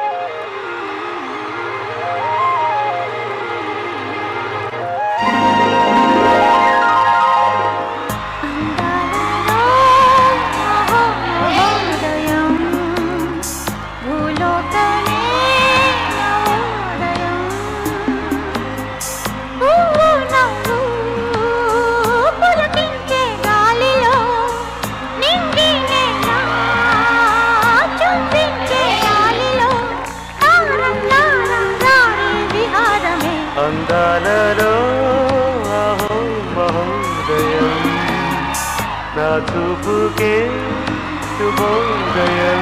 అందాలలో అహో మహోదయం నా చూపుకే శుభోదయం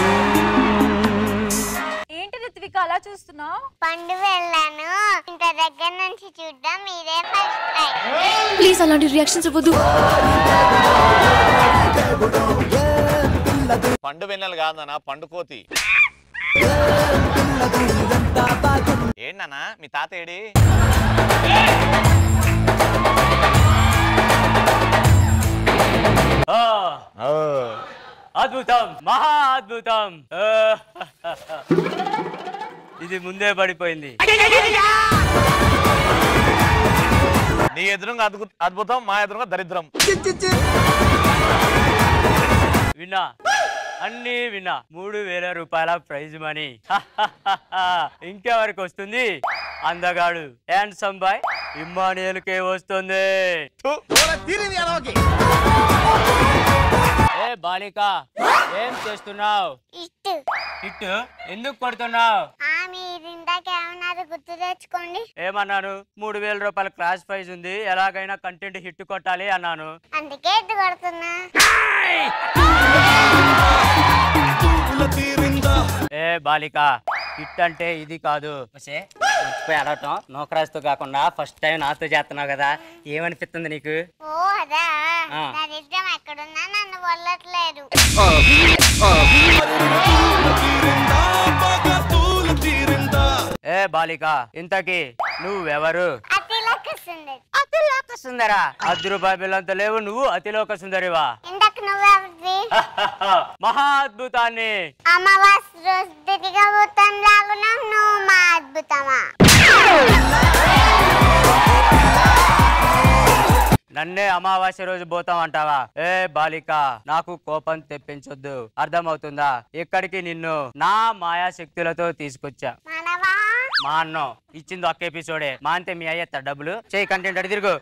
ఏంటి రిత్విక అలా చూస్తున్నావు పండు వెళ్ళాను ఇంత దగ్గర నుంచి చూద్దాం మీరే ఫస్ట్ టైం ప్లీజ్ అలాంటి రియాక్షన్స్ ఇవ్వద్దు పండు వెన్నెలు కాదన్నా పండు కోతి ఏంటన్నా మీ తాత ఏడి అద్భుతం మహా అద్భుతం ఆ, ఇది ముందే పడిపోయింది నీ ఎదురుగా అద్భుత అద్భుతం మా ఎదురుగా దరిద్రం విన్నా అన్ని విన్నా మూడు వేల రూపాయల ప్రైజ్ మనీ ఇంకెవరికి వస్తుంది అందగాడు హ్యాండ్సమ్ బాయ్ ఇమ్మానియల్కే వస్తుంది ఏ బాలిక ఏం చేస్తున్నావు ఇటు హిట్ ఎందుకు కొడుతున్నావు ఆ మీరు ఇందాక ఏమన్నారు గుర్తు తెచ్చుకోండి ఏమన్నాను మూడు వేల రూపాయల క్లాస్ ప్రైజ్ ఉంది ఎలాగైనా కంటెంట్ హిట్ కొట్టాలి అన్నాను అందుకే ఇటు కొడుతున్నా ఏ బాలిక హిట్ అంటే ఇది కాదు వసే మర్చిపోయి అడగటం నోకరాజుతో కాకుండా ఫస్ట్ టైం నాతో చేస్తున్నావు కదా ఏమనిపిస్తుంది నీకు ఓ అదా ఆ. దరిద్రం ఎక్కడున్నా నన్ను వల్లట్లేదు ఏ బాలిక ఇంతకీ నువ్వెవరు అతిలోక సుందరి అతిలోక సుందరా అర్ధ రూపాయి బిల్లంత లేవు నువ్వు అతిలోక సుందరివా ఇంతకు నువ్వెవరిది మహా అద్భుతాన్ని అమావాస్య రోజు తిరిగబోతాం లాగున్నాం నువ్వు మా అద్భుతమా నన్నే అమావాస్య రోజు పోతాం అంటావా ఏ బాలిక నాకు కోపం తెప్పించొద్దు అర్థమవుతుందా ఇక్కడికి నిన్ను నా మాయా శక్తులతో తీసుకొచ్చా మనవా మా అన్నం ఇచ్చింది ఒక్క ఎపిసోడే మా అంతే మీ అయ్యేస్తా డబ్బులు చేయి కంటెంట్ అడి తిరుగు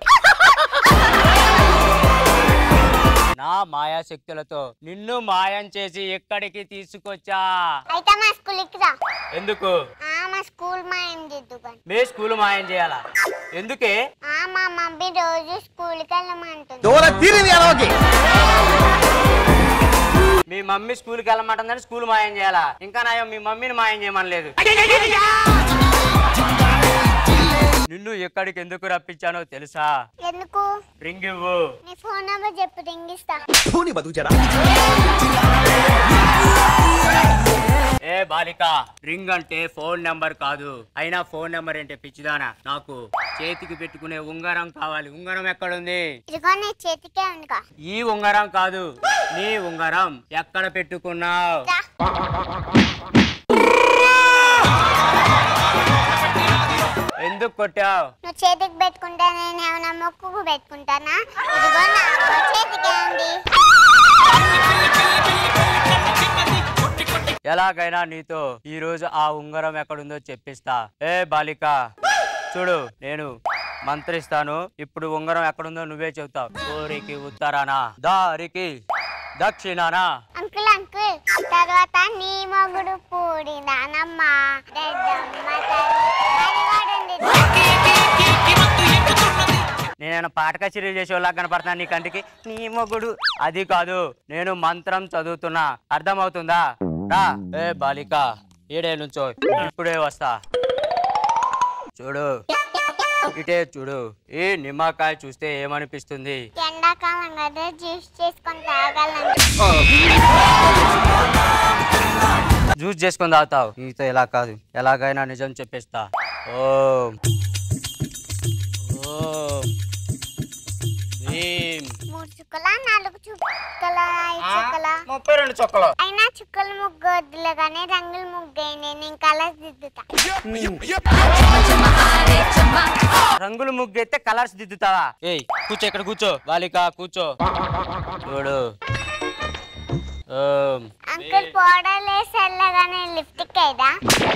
నా మాయా శక్తులతో నిన్ను మాయం చేసి ఇక్కడికి తీసుకొచ్చా అయితే మా స్కూల్కి రా ఎందుకు ఆ మా స్కూల్ మా ఏం దిద్దుకొని మీ స్కూల్ మాయం చేయాలా ఎందుకే ఆ మా మమ్మీ రోజు స్కూల్కి వెళ్ళమంటుంది మీ మమ్మీ స్కూల్కి వెళ్ళమంటుందని స్కూల్ మాయం చేయాలా ఇంకా నాయం మీ మమ్మీని మాయం చేయమనలేదు నిన్ను ఎక్కడికి ఎందుకు రప్పించానో తెలుసా ఎందుకు రింగ్ ఇవ్వు నీ ఫోన్ నెంబర్ చెప్పు రింగిస్తా ఏ బాలిక రింగ్ అంటే ఫోన్ నెంబర్ కాదు అయినా ఫోన్ నెంబర్ అంటే పిచ్చిదానా నాకు చేతికి పెట్టుకునే ఉంగరం కావాలి ఉంగరం ఎక్కడుంది ఇదిగో నీ చేతికే ఉందిగా ఈ ఉంగరం కాదు నీ ఉంగరం ఎక్కడ పెట్టుకున్నావు ఎందుకు కొట్టావు నువ్వు చేతికి పెట్టుకుంటా నేను ఏమైనా మొక్కుకు పెట్టుకుంటానా ఇదిగో నా చేతికే ఉంది ఎలాగైనా నీతో ఈ రోజు ఆ ఉంగరం ఎక్కడుందో చెప్పిస్తా ఏ బాలిక చూడు నేను మంత్రిస్తాను ఇప్పుడు ఉంగరం ఎక్కడుందో నువ్వే చెబుతావు ఊరికి ఉత్తరానా దారికి దక్షిణానా అంకుల్ అంకుల్ తర్వాత నీ మొగుడు పూడి నానమ్మ రెడ్డమ్మ తల్లి. అది వాడండి. నేనేమైనా పాట కచేరీ చేసేవాళ్ళ కనపడుతున్నా నీ కంటికి నీ మొగుడు అది కాదు నేను మంత్రం చదువుతున్నా అర్థమవుతుందా రా ఏ బాలిక ఈడే నుంచో ఇప్పుడే వస్తా చూడు ఇటే చూడు ఈ నిమ్మకాయ చూస్తే ఏమనిపిస్తుంది ఎండాకాలం కదా జ్యూస్ చేసుకొని తాగాలండి జ్యూస్ చేసుకొని తాగుతావు నీతో ఎలా కాదు ఎలాగైనా నిజం చెప్పేస్తా ఓం ఓం భీం మూడు చుక్కల నాలుగు చుక్కల ఐదు చుక్కల ముప్పై రెండు చుక్కలు అయినా చుక్కల ముగ్గు వద్దులే కానీ రంగుల ముగ్గు అయింది నేను కలర్స్ దిద్దుతా రంగులు ముగ్గు అయితే కలర్స్ దిద్దుతావా ఏయ్ కూర్చో ఇక్కడ కూర్చో బాలిక కూర్చో చూడు ఓం అంకుల్ పౌడర్ వేసి వెళ్ళగానే లిఫ్ట్కి అయ్యదా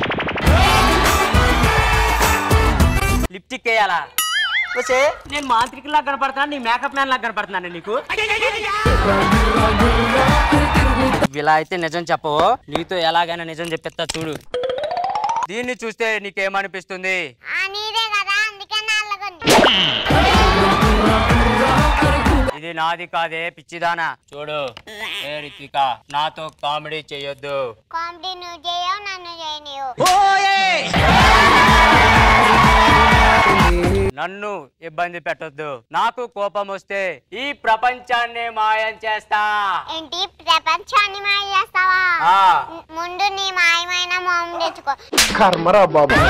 లిప్టిక్ వేయాలా వచ్చే నేను మాంత్రికులా లాగా కనపడుతున్నాను నీ మేకప్ మ్యాన్ లాగా కనపడుతున్నాను నీకు ఇలా అయితే నిజం చెప్పవు నీతో ఎలాగైనా నిజం చెప్పేస్తా చూడు దీన్ని చూస్తే నీకేమనిపిస్తుంది ఆ నీదే కదా అందుకే నల్లగుంది ఇది నాది కాదే పిచ్చిదానా చూడు ఏ రితిక నాతో కామెడీ చేయొద్దు కామెడీ నువ్వు చేయవు నన్ను చేయనివు నన్ను ఇబ్బంది పెట్టొద్దు నాకు కోపం వస్తే ఈ ప్రపంచాన్ని మాయం చేస్తా ఏంటి ప్రపంచాన్ని మాయ చేస్తావా ఆ. ము- ముందు నీ మాయమైన మొహం తెచ్చుకో కర్మరా బాబా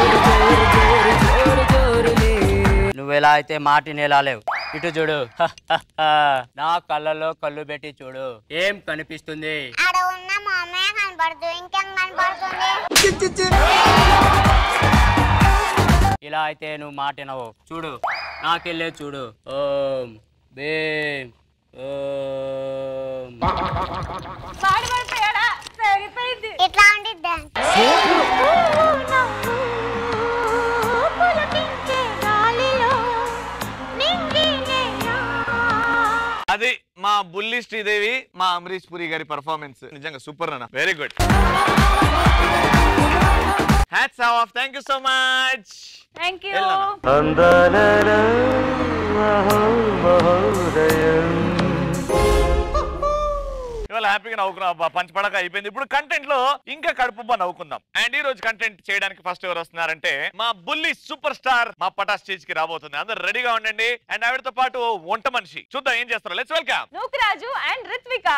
నువ్వు ఎలా అయితే మాటిని ఎలా లేవు ఇటు చూడు నా కళ్ళలో కళ్ళు పెట్టి చూడు ఏం కనిపిస్తుంది ఆడ ఉన్న మొహమే కనపడదు ఇంకేం కనపడుతుంది ఇలా అయితే నువ్వు మాటినవు చూడు నాకెళ్ళే చూడు ఓం భీం ఓం ఇట్లా ఉండిద్దా అది మా బుల్లి శ్రీదేవి మా అమరీష్ పురి గారి పర్ఫార్మెన్స్ నిజంగా సూపర్ అన్న very good hats off thank you so much thank you ఇవాళ హ్యాపీగా నవ్వుకున్నాం అబ్బా పంచపడక అయిపోయింది ఇప్పుడు కంటెంట్ లో ఇంకా కడుపుబ్బా నవ్వుకుందాం అండ్ ఈ రోజు కంటెంట్ చేయడానికి ఫస్ట్ ఎవరు వస్తున్నారంటే మా బుల్లి సూపర్ స్టార్ మా పటా స్టేజ్ కి రాబోతుంది అందరు రెడీగా ఉండండి అండ్ ఆవిడతో పాటు వంట మనిషి చూద్దాం ఏం చేస్తారో let's welcome Nookaraju and Ritvika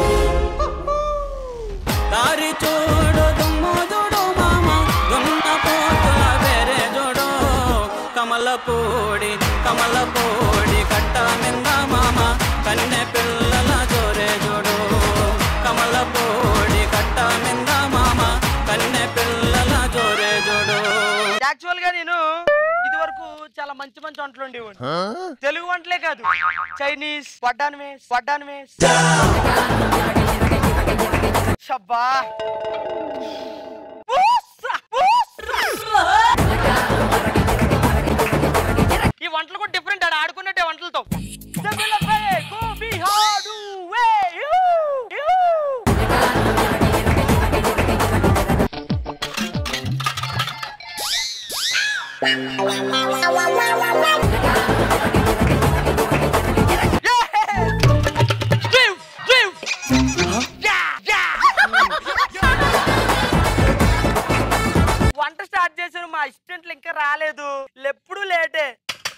దారి చూడు దుమ్ము చూడు మామ దున్న పోతుల వేరే చూడు కమల పూడి కమల పూడి కట్ట మింద మామ కన్నె పిల్లల జోరే చూడు కమల పూడి కట్ట మింద మామ కన్నె పిల్లల జోరే చూడు యాక్చువల్ గా నేను ఇది వరకు చాలా మంచి మంచి వంటలు ఉండేవాడిని తెలుగు వంటలే కాదు చైనీస్ వడ్డాన్ వేస్ వడ్డాన్ వేస్ షబ్బా ఈ వంటలు కూడా డిఫరెంట్ ఆడ ఆడుకున్నట్టే వంటలతో వంట స్టార్ట్ చేశాను మా అసిస్టెంట్లు ఇంకా రాలేదు ఎప్పుడు లేటే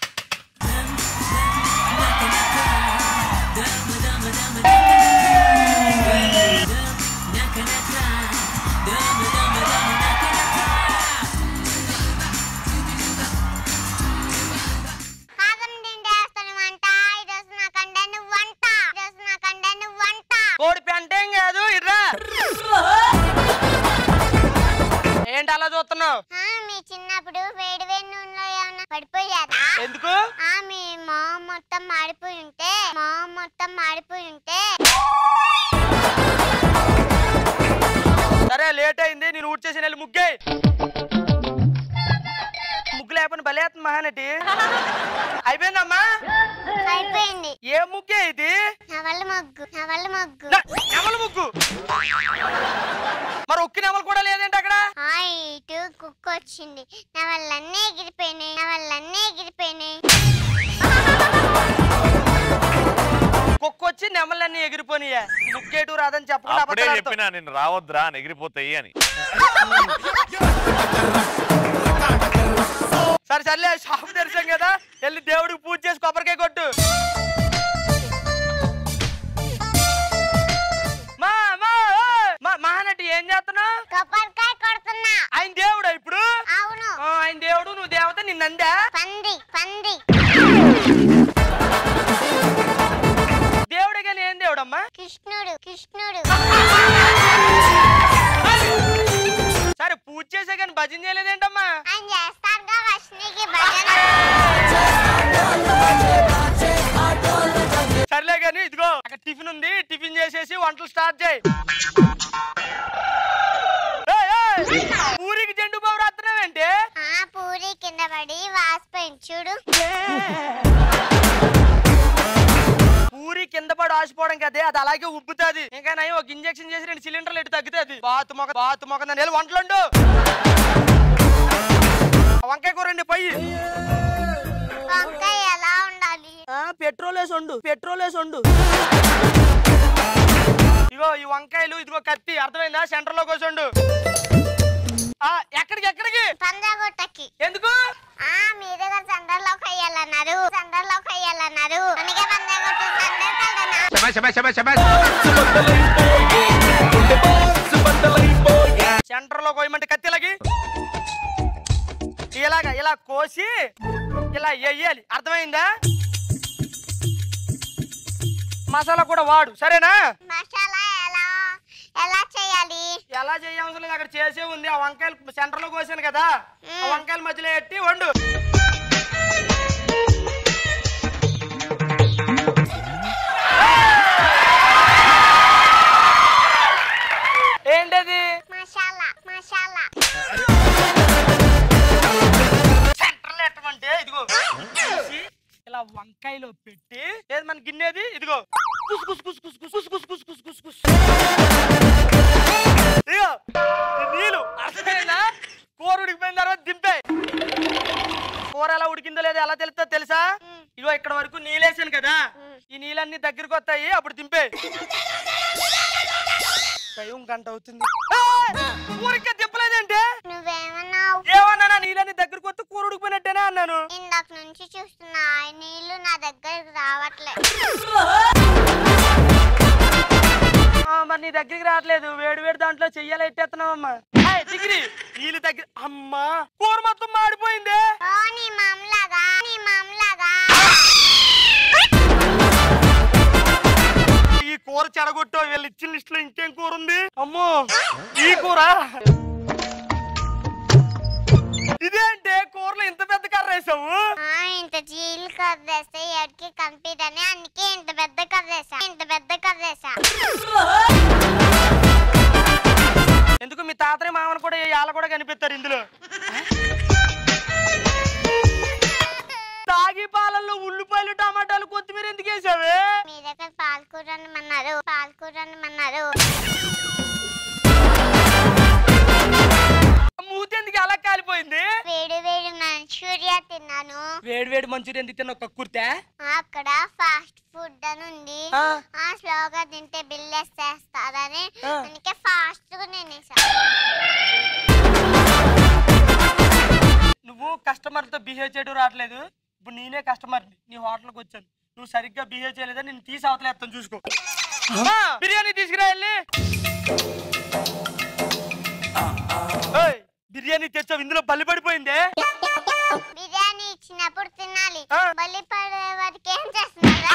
కోడి పెంటేం కాదు ఇర్రా ఏంటి అలా చూస్తున్నావు మీ చిన్నప్పుడు వేడి వేడి నూనెలో ఏమన్నా పడిపోయారా ఎందుకు ఆ మీ మొహం మొత్తం మాడిపోయి ఉంటే మొహం మొత్తం మాడిపోయి ఉంటే సరే లేట్ అయింది నేను ఊడ్ చేసి వెళ్ళి ముగ్గే ముగ్గు లేకపోతే బలేస్తుంది మహానటి అయిపోయిందమ్మా అయిపోయింది ఏ ముగ్గే ఇది నవల మొగ్గు నవల మొగ్గు నెమల ముగ్గు మరి ఒక్కి నెమలు కూడా లేదేంటి అక్కడ ఆ ఇటు కుక్క వచ్చింది నవల్లన్నీ ఎగిరిపోయినాయి నవల్లన్నీ ఎగిరిపోయినాయి కుక్క వచ్చి నెమలన్నీ ఎగిరిపోయినాయా ముగ్గేటు రాదని చెప్పకుండా అప్పుడే అబద్ధాలు ఆడతావు. చెప్పినా నేను రావద్దురా అని ఎగిరిపోతాయి అని సరే సర్లే షాప్ తెరిచాం కదా వెళ్ళి దేవుడికి పూజ చేసి కొబ్బరికాయ కొట్టు మా మా ఓయ్! మా మహానటి ఏం చేస్తున్నావు కొబ్బరికాయ కొడుతున్నా ఆయన దేవుడా ఇప్పుడు అవును ఆ, ఆయన దేవుడు నువ్వు దేవత నిన్నందా పంది పంది దేవుడే కానీ ఏం దేవుడమ్మా కృష్ణుడు కృష్ణుడు సరే పూజ చేసే కానీ భజన చేయలేదేంటమ్మా ఆయన చేస్తాడుగా వర్షనికి భజన సర్లే కానీ ఇదిగో అక్కడ టిఫిన్ ఉంది టిఫిన్ చేసేసి వంటలు స్టార్ట్ చేయి ఏయ్, ఏయ్! పూరికి జెండు బాబు రాత్రమేంటి ఆ పూరి కింద పడి వాసిపోయింది చూడు పూరి కింద పడి ఆసిపోవడం కదే అది అలాగే ఉబ్బుతుంది ఇంకా నయం ఒక ఇంజెక్షన్ చేసి రెండు సిలిండర్లు ఎటు తగ్గుతుంది బాతు మొక బాతు మొక దాని వెళ్ళి వంటలుండు ఆ వంకాయ కూర అండి పొయ్యి వంకాయ ఎలా ఉండాలి పెట్రోల్ వేసి వండు పెట్రోల్ వేసి వండు ఇగో ఈ వంకాయలు ఇదిగో కత్తి అర్థమైందా సెంటర్ లో కూర్చోండు ఆ ఎక్కడికి ఎక్కడికి పంజాగుట్టకి ఎందుకు ఆ మీ దగ్గర సందర్లోకి అయ్యాలన్నారు సందర్లోకి అయ్యాలన్నారు అందుకే పంజాగుట్ట సందర్ సెంటర్ లో కోయమంటే కత్తిలకి ఇలాగా ఇలా కోసి ఇలా వేయాలి అర్థమైందా మసాలా కూడా వాడు సరేనా మసాలా ఎలా ఎలా చేయాలి ఎలా చేయవలసిన లేదు అక్కడ చేసే ఉంది ఆ వంకాయలు సెంటర్ లో కోసాను కదా ఆ వంకాయల మధ్యలో ఎట్టి వండు ఏంటది మసాలా మసాలా సెంటర్లో ఎట్టమంటే ఇదిగో తీసి ఇలా వంకాయలో పెట్టి ఏది మన గిన్నెది ఇదిగో కుస్ కుస్ కుస్ కుస్ కుస్ కుస్ కుస్ కుస్ కుస్ కుస్ కుస్ ఇదిగో ఈ నీళ్ళు అర్థమైందా కూర ఉడికిపోయిన తర్వాత దింపే కూర ఎలా ఉడికిందో లేదో ఎలా తెలుస్తుందో తెలుసా ఇదిగో ఇక్కడ వరకు నీళ్ళేసాను కదా ఈ నీళ్ళన్నీ దగ్గరికి వస్తాయి అప్పుడు దింపే టైం గంట అవుతుంది ఊరికే దింపలేదంటే నువ్వేమన్నావు ఏమన్నా నీళ్ళని దగ్గరికి వస్తే కూర ఉడికిపోయినట్టేనే అన్నాను ఇందాక నుంచి చూస్తున్నా ఆ నీళ్లు నా దగ్గరికి రావట్లే ఆ, మరి నీ దగ్గరికి రావట్లేదు వేడి వేడి దాంట్లో చెయ్యాలి ఎట్టేస్తున్నావమ్మా ఏయ్, డిగ్రీ నీళ్ళు దగ్గర అమ్మా కూర మొత్తం మాడిపోయింది ఓ నీ మామలాగా నీ మామలాగా ఈ కూర చెడగొట్టు వీళ్ళు ఇచ్చిన లిస్ట్ లో ఇంకేం కూర ఉంది అమ్మో ఈ కూర ఇదేంటే కూరలో ఇంత పెద్ద కర్ర వేసావు ఆ, ఇంత జీలు కర్రేస్తే ఎవరికి కనిపించని అందుకే ఇంత పెద్ద కర్రేసా ఇంత పెద్ద కర్రేసా ఎందుకు మీ తాతయ్య మామను కూడా వాళ్ళ కూడా కనిపిస్తారు ఇందులో తాగి పాలల్లో ఉల్లిపాయలు టమాటాలు కొత్తిమీర ఎందుకు వేసావే మీ దగ్గర పాలకూర అనమన్నారు పాలకూర అనమన్నారు మూతి ఎందుకు అలా కాలిపోయింది వేడి వేడి మంచూరియా తిన్నాను వేడి వేడి మంచూరియా ఎందుకు తిన్నావు కక్కుర్తే అక్కడ ఫాస్ట్ ఫుడ్ అని ఉంది ఆ. ఆ స్లోగా తింటే బిల్ వేసేస్తారని ఆ. అందుకే ఫాస్ట్ గా నేనేసా నువ్వు కస్టమర్ తో బిహేవ్ చేయడం రావట్లేదు ఇప్పుడు నేనే కస్టమర్ నీ హోటల్కి వచ్చాను నువ్వు సరిగ్గా బిహేవ్ చేయలేదని నేను తీసి అవతలేస్తాను చూసుకో ఆ, బిర్యానీ తీసుకురా వెళ్ళి ఏయ్, బిర్యానీ తెచ్చావు ఇందులో బల్లి పడిపోయిందే బిర్యానీ ఇచ్చినప్పుడు తినాలి ఆ. బలి పడే వారికి ఏం చేస్తున్నారా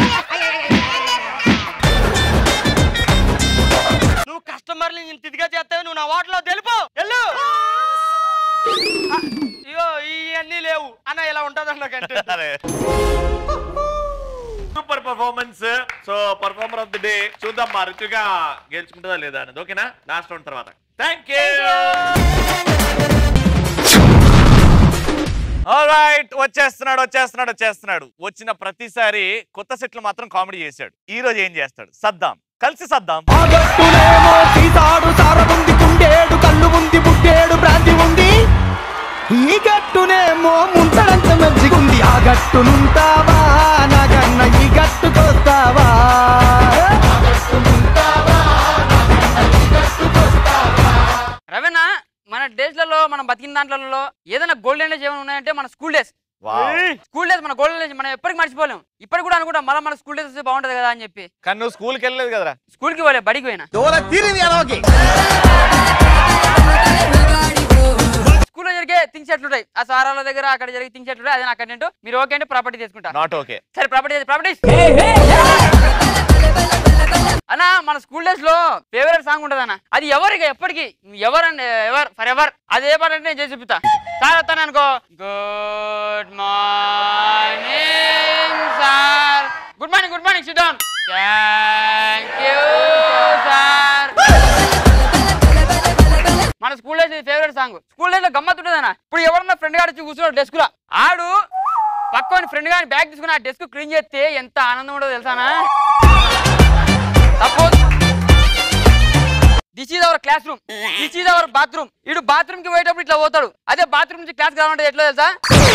నువ్వు కస్టమర్లు ఇంత ఇదిగా చేస్తావు నువ్వు నా హోటల్లో తెలుపు వెళ్ళు ఆ, ఇగో ఇవన్నీ లేవు అన్న ఇలా ఉంటుంది నాకంటే అరే super performance so performer of the day చూద్దాం మా రుచిగా గెలుచుకుంటుందా లేదా అనేది ఓకేనా లాస్ట్ రౌండ్ తర్వాత థ్యాంక్ యూ రైట్ వచ్చేస్తున్నాడు వచ్చేస్తున్నాడు వచ్చేస్తున్నాడు వచ్చిన ప్రతిసారి కొత్త సెట్లు మాత్రం కామెడీ చేశాడు ఈ రోజు ఏం చేస్తాడు సద్దాం కలిసి సద్దాం ఆగట్టునేమో సీసాడు సారముంది కుండేడు కళ్ళు ఉంది బుడ్డేడు బ్రాంతి ఉంది ఈ గట్టునేమో ముంతడంత మజ్జిగుంది ఆ గట్టునుంటావా నాగన్న ఈ గట్టుకొస్తావా రవీణ మన డేస్ లలో మనం బతికిన దాంట్లలో ఏదైనా గోల్డెన్ డేస్ ఏమైనా ఉన్నాయంటే మన స్కూల్ డేస్ స్కూల్ డేస్ మన గోల్డెన్ డేస్ మనం ఎప్పటికి మర్చిపోలేం ఇప్పటికి కూడా అనుకుంటాం మళ్ళీ మన స్కూల్ డేస్ వస్తే బాగుంటది కదా అని చెప్పి కానీ నువ్వు స్కూల్కి వెళ్ళలేదు కదరా స్కూల్ కి పోలే బడికి పోయినా స్కూల్లో జరిగే థింగ్స్ ఎట్లుంటాయి ఆ సారాల దగ్గర అక్కడ జరిగే థింగ్స్ ఎట్లుంటాయి అదే నాకు కంటెంట్ మీరు ఓకే అంటే ప్రాపర్టీ తీసుకుంటా నాట్ ఓకే సరే ప్రాపర్టీ ప్రాపర్టీస్ అన్న మన స్కూల్ డేస్ లో ఫేవరెట్ సాంగ్ ఉంటది అన్న అది ఎవరికి ఎప్పటికి ever and ever forever అది ఏ పాట అంటే నేను చేసి చూపిస్తా సార్ వస్తాను అనుకో good morning sir good morning good morning sit down thank you sir మన school days favourite song school days లో గమ్మత్ ఉంటుందన్న ఇప్పుడు ఎవరన్నా ఫ్రెండ్ గారు వచ్చి కూర్చున్నాడు డెస్క్ లో ఆడు పక్కన ఫ్రెండ్ గారిని బ్యాగ్ తీసుకుని ఆ డెస్క్ క్లీన్ చేస్తే ఎంత ఆనందం ఉండదో తెలుసానా suppose this is our classroom this is our bathroom ఇడు బాత్రూమ్ కి పోయేటప్పుడు ఇట్లా పోతాడు అదే బాత్రూమ్ నుంచి క్లాస్ కావాలంటే ఎట్లా తెలుసా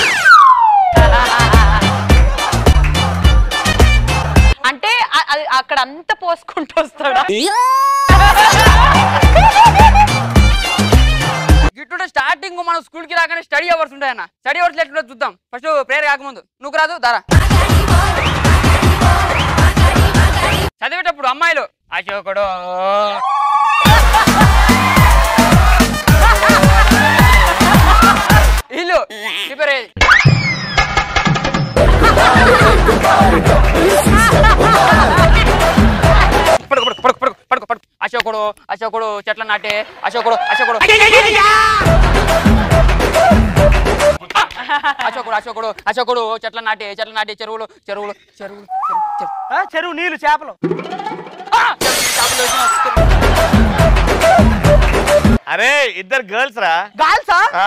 అంటే అ- అది అక్కడ అంతా పోసుకుంటూ వస్తాడా గిట్టు స్టార్టింగ్ మన స్కూల్ కి రాగానే స్టడీ అవర్స్ ఉంటాయన్న స్టడీ అవర్స్ ఎట్లా చూద్దాం ఫస్ట్ ప్రేయర్ కాకముందు నువ్వు రాదు దారా చదివేటప్పుడు అమ్మాయిలు అశోకుడు ఇల్లు ప్రిపేర్ అయ్యేది పడుకో పడుకో పడుకో పడుకో పడుకో పడుకో అశోకుడు అశోకుడు చెట్ల నాటే అశోకుడు అశోకుడు అశోకుడు అశోకుడు అశోకుడు చెట్ల నాటి చెట్ల నాటి చెరువులు చెరువులు చెరువులు చెరువు- చెరువు. ఆ, చెరువు నీళ్ళు చేపలు అరే ఇద్దరు గర్ల్స్ రా గాల్సా ఆ.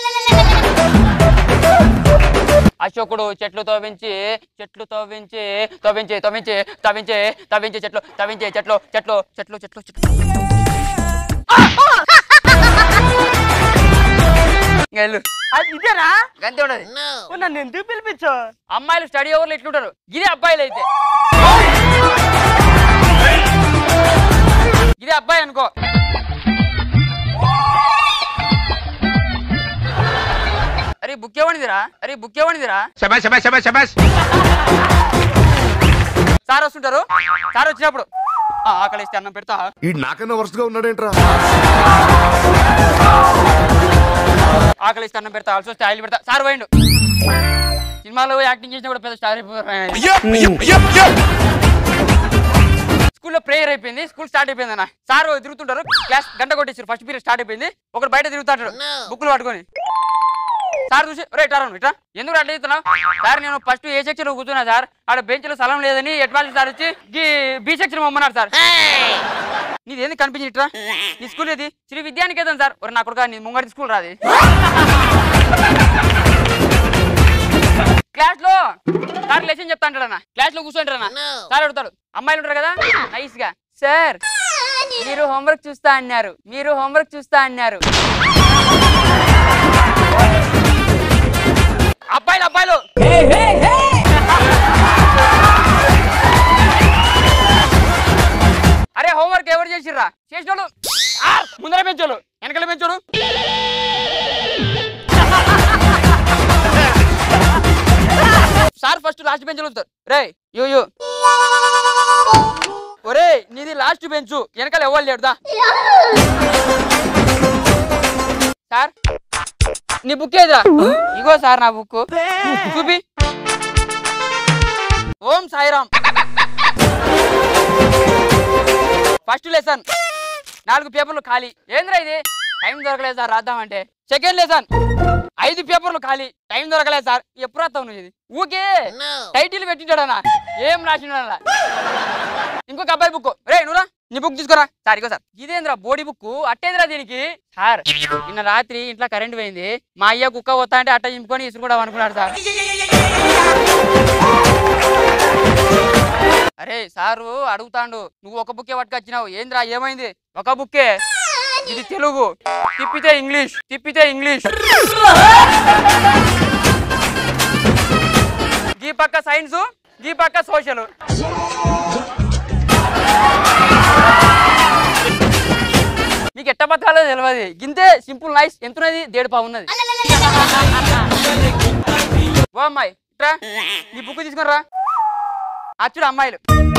అశోకుడు చెట్లు తవ్వించి చెట్లు తవ్వించి తవ్వించి తవ్వించి తవ్వించి తవ్వించి చెట్లు తవ్వించి చెట్లు చెట్లు చెట్లు చెట్లు చెట్లు ఇంకా వెళ్ళు అది ఇదేనా గంతే ఉండదు ఓ, నన్ను ఎందుకు పిలిపించు అమ్మాయిలు స్టడీ అవర్లో ఎట్లుంటారు ఇదే అబ్బాయిలు అయితే ఇదే అబ్బాయి అనుకో అరే బుక్ ఎవరిదిరా అరే బుక్ ఎవరిదిరా సార్ వస్తుంటారు సార్ వచ్చినప్పుడు "ఆ, ఆకలి ఇస్తే అన్నం పెడతా ఈ నాకన్నా వరుసగా ఉన్నాడేంట్రా ఆకలి ఇస్తే అన్నం పెడతా ఆల్సో స్టైల్ పెడతా సార్ పోయిండు సినిమాలో యాక్టింగ్ చేసినా కూడా పెద్ద స్టార్ స్కూల్లో ప్రేయర్ అయిపోయింది స్కూల్ స్టార్ట్ అయిపోయింది అన్న సార్ తిరుగుతుంటారు క్లాస్ గంట కొట్టేసారు ఫస్ట్ పీరియడ్ స్టార్ట్ అయిపోయింది ఒకటి బయట తిరుగుతాడు బుక్లు పట్టుకొని సార్ చూసి రే ఇట్రా రా ఇట్రా ఎందుకు అట్లా చెప్తున్నావు సార్ నేను ఫస్ట్ ఏ సెక్షన్ లో కూర్చున్నా సార్ ఆడ బెంచ్ లో స్థలం లేదని ఎట్వాల్ సార్ వచ్చి ఈ బి సెక్షన్ పొమ్మన్నాడు సార్ నీది ఏంది కనిపించి ఇట్రా నీ స్కూల్ ఏది శ్రీ విద్యానికేతన్ సార్ ఒరే నా కొడుకు నీ ముంగడి స్కూల్ రాది క్లాస్ లో సార్ లెసన్ చెప్తా అంటాడన్న క్లాస్ లో కూర్చుంటారన్న సార్ అడుగుతాడు అమ్మాయిలు ఉంటారు కదా నైస్ గా సార్ మీరు హోంవర్క్ చూస్తా అన్నారు మీరు హోంవర్క్ చూస్తా అన్నారు అబ్బాయిలు అబ్బాయిలు అరే హోంవర్క్ ఎవరు చేసిర్రా చేసినోళ్ళు ఆ, ముందర పెంచోళ్ళు వెనకాల పెంచోడు సార్ ఫస్ట్ లాస్ట్ బెంచ్ వస్తారు రే యో యో ఒరే నీది లాస్ట్ బెంచ్ వెనకాల ఎవరు లేడుదా సార్ నీ బుక్ ఏదిరా ఇగో సార్ నా బుక్ చూపి ఓం సాయిరామ్ ఫస్ట్ లెసన్ నాలుగు పేపర్లు ఖాళీ ఏంద్రా ఇది టైం దొరకలేదు సార్ రాద్దామంటే సెకండ్ లెసన్ ఐదు పేపర్లు ఖాళీ టైం దొరకలేదు సార్ ఎప్పుడు రాస్తావు నువ్వు ఇది ఊకే టైటిల్ పెట్టించాడనా ఏం రాసిండా ఇంకొక అబ్బాయి బుక్ రే నువ్వురా నీ బుక్ తీసుకురా సార్ ఇగో సార్ ఇదేంద్రా బోడీ బుక్ అట్టేంద్రా దీనికి సార్ నిన్న రాత్రి ఇంట్లో కరెంట్ పోయింది మా అయ్య కుక్క పోతా అంటే అట్ట చింపుకొని ఇసురు కూడా అనుకున్నాడు సార్ అరే సారు అడుగుతాండు నువ్వు ఒక బుక్కే పట్టుకొచ్చినావు ఏంద్రా ఏమైంది ఒక బుక్కే ఇది తెలుగు తిప్పితే ఇంగ్లీష్ తిప్పితే ఇంగ్లీష్ ఈ పక్క సైన్స్ ఈ పక్క సోషల్ మీకు ఎట్ట బతకాలో తెలియదు గింతే సింపుల్ నైస్ ఎంతున్నది దేడు పావు ఉన్నది ఓ అమ్మాయి ఇట్రా నీ బుక్ తీసుకుని రా అచ్చుడు అమ్మాయిలు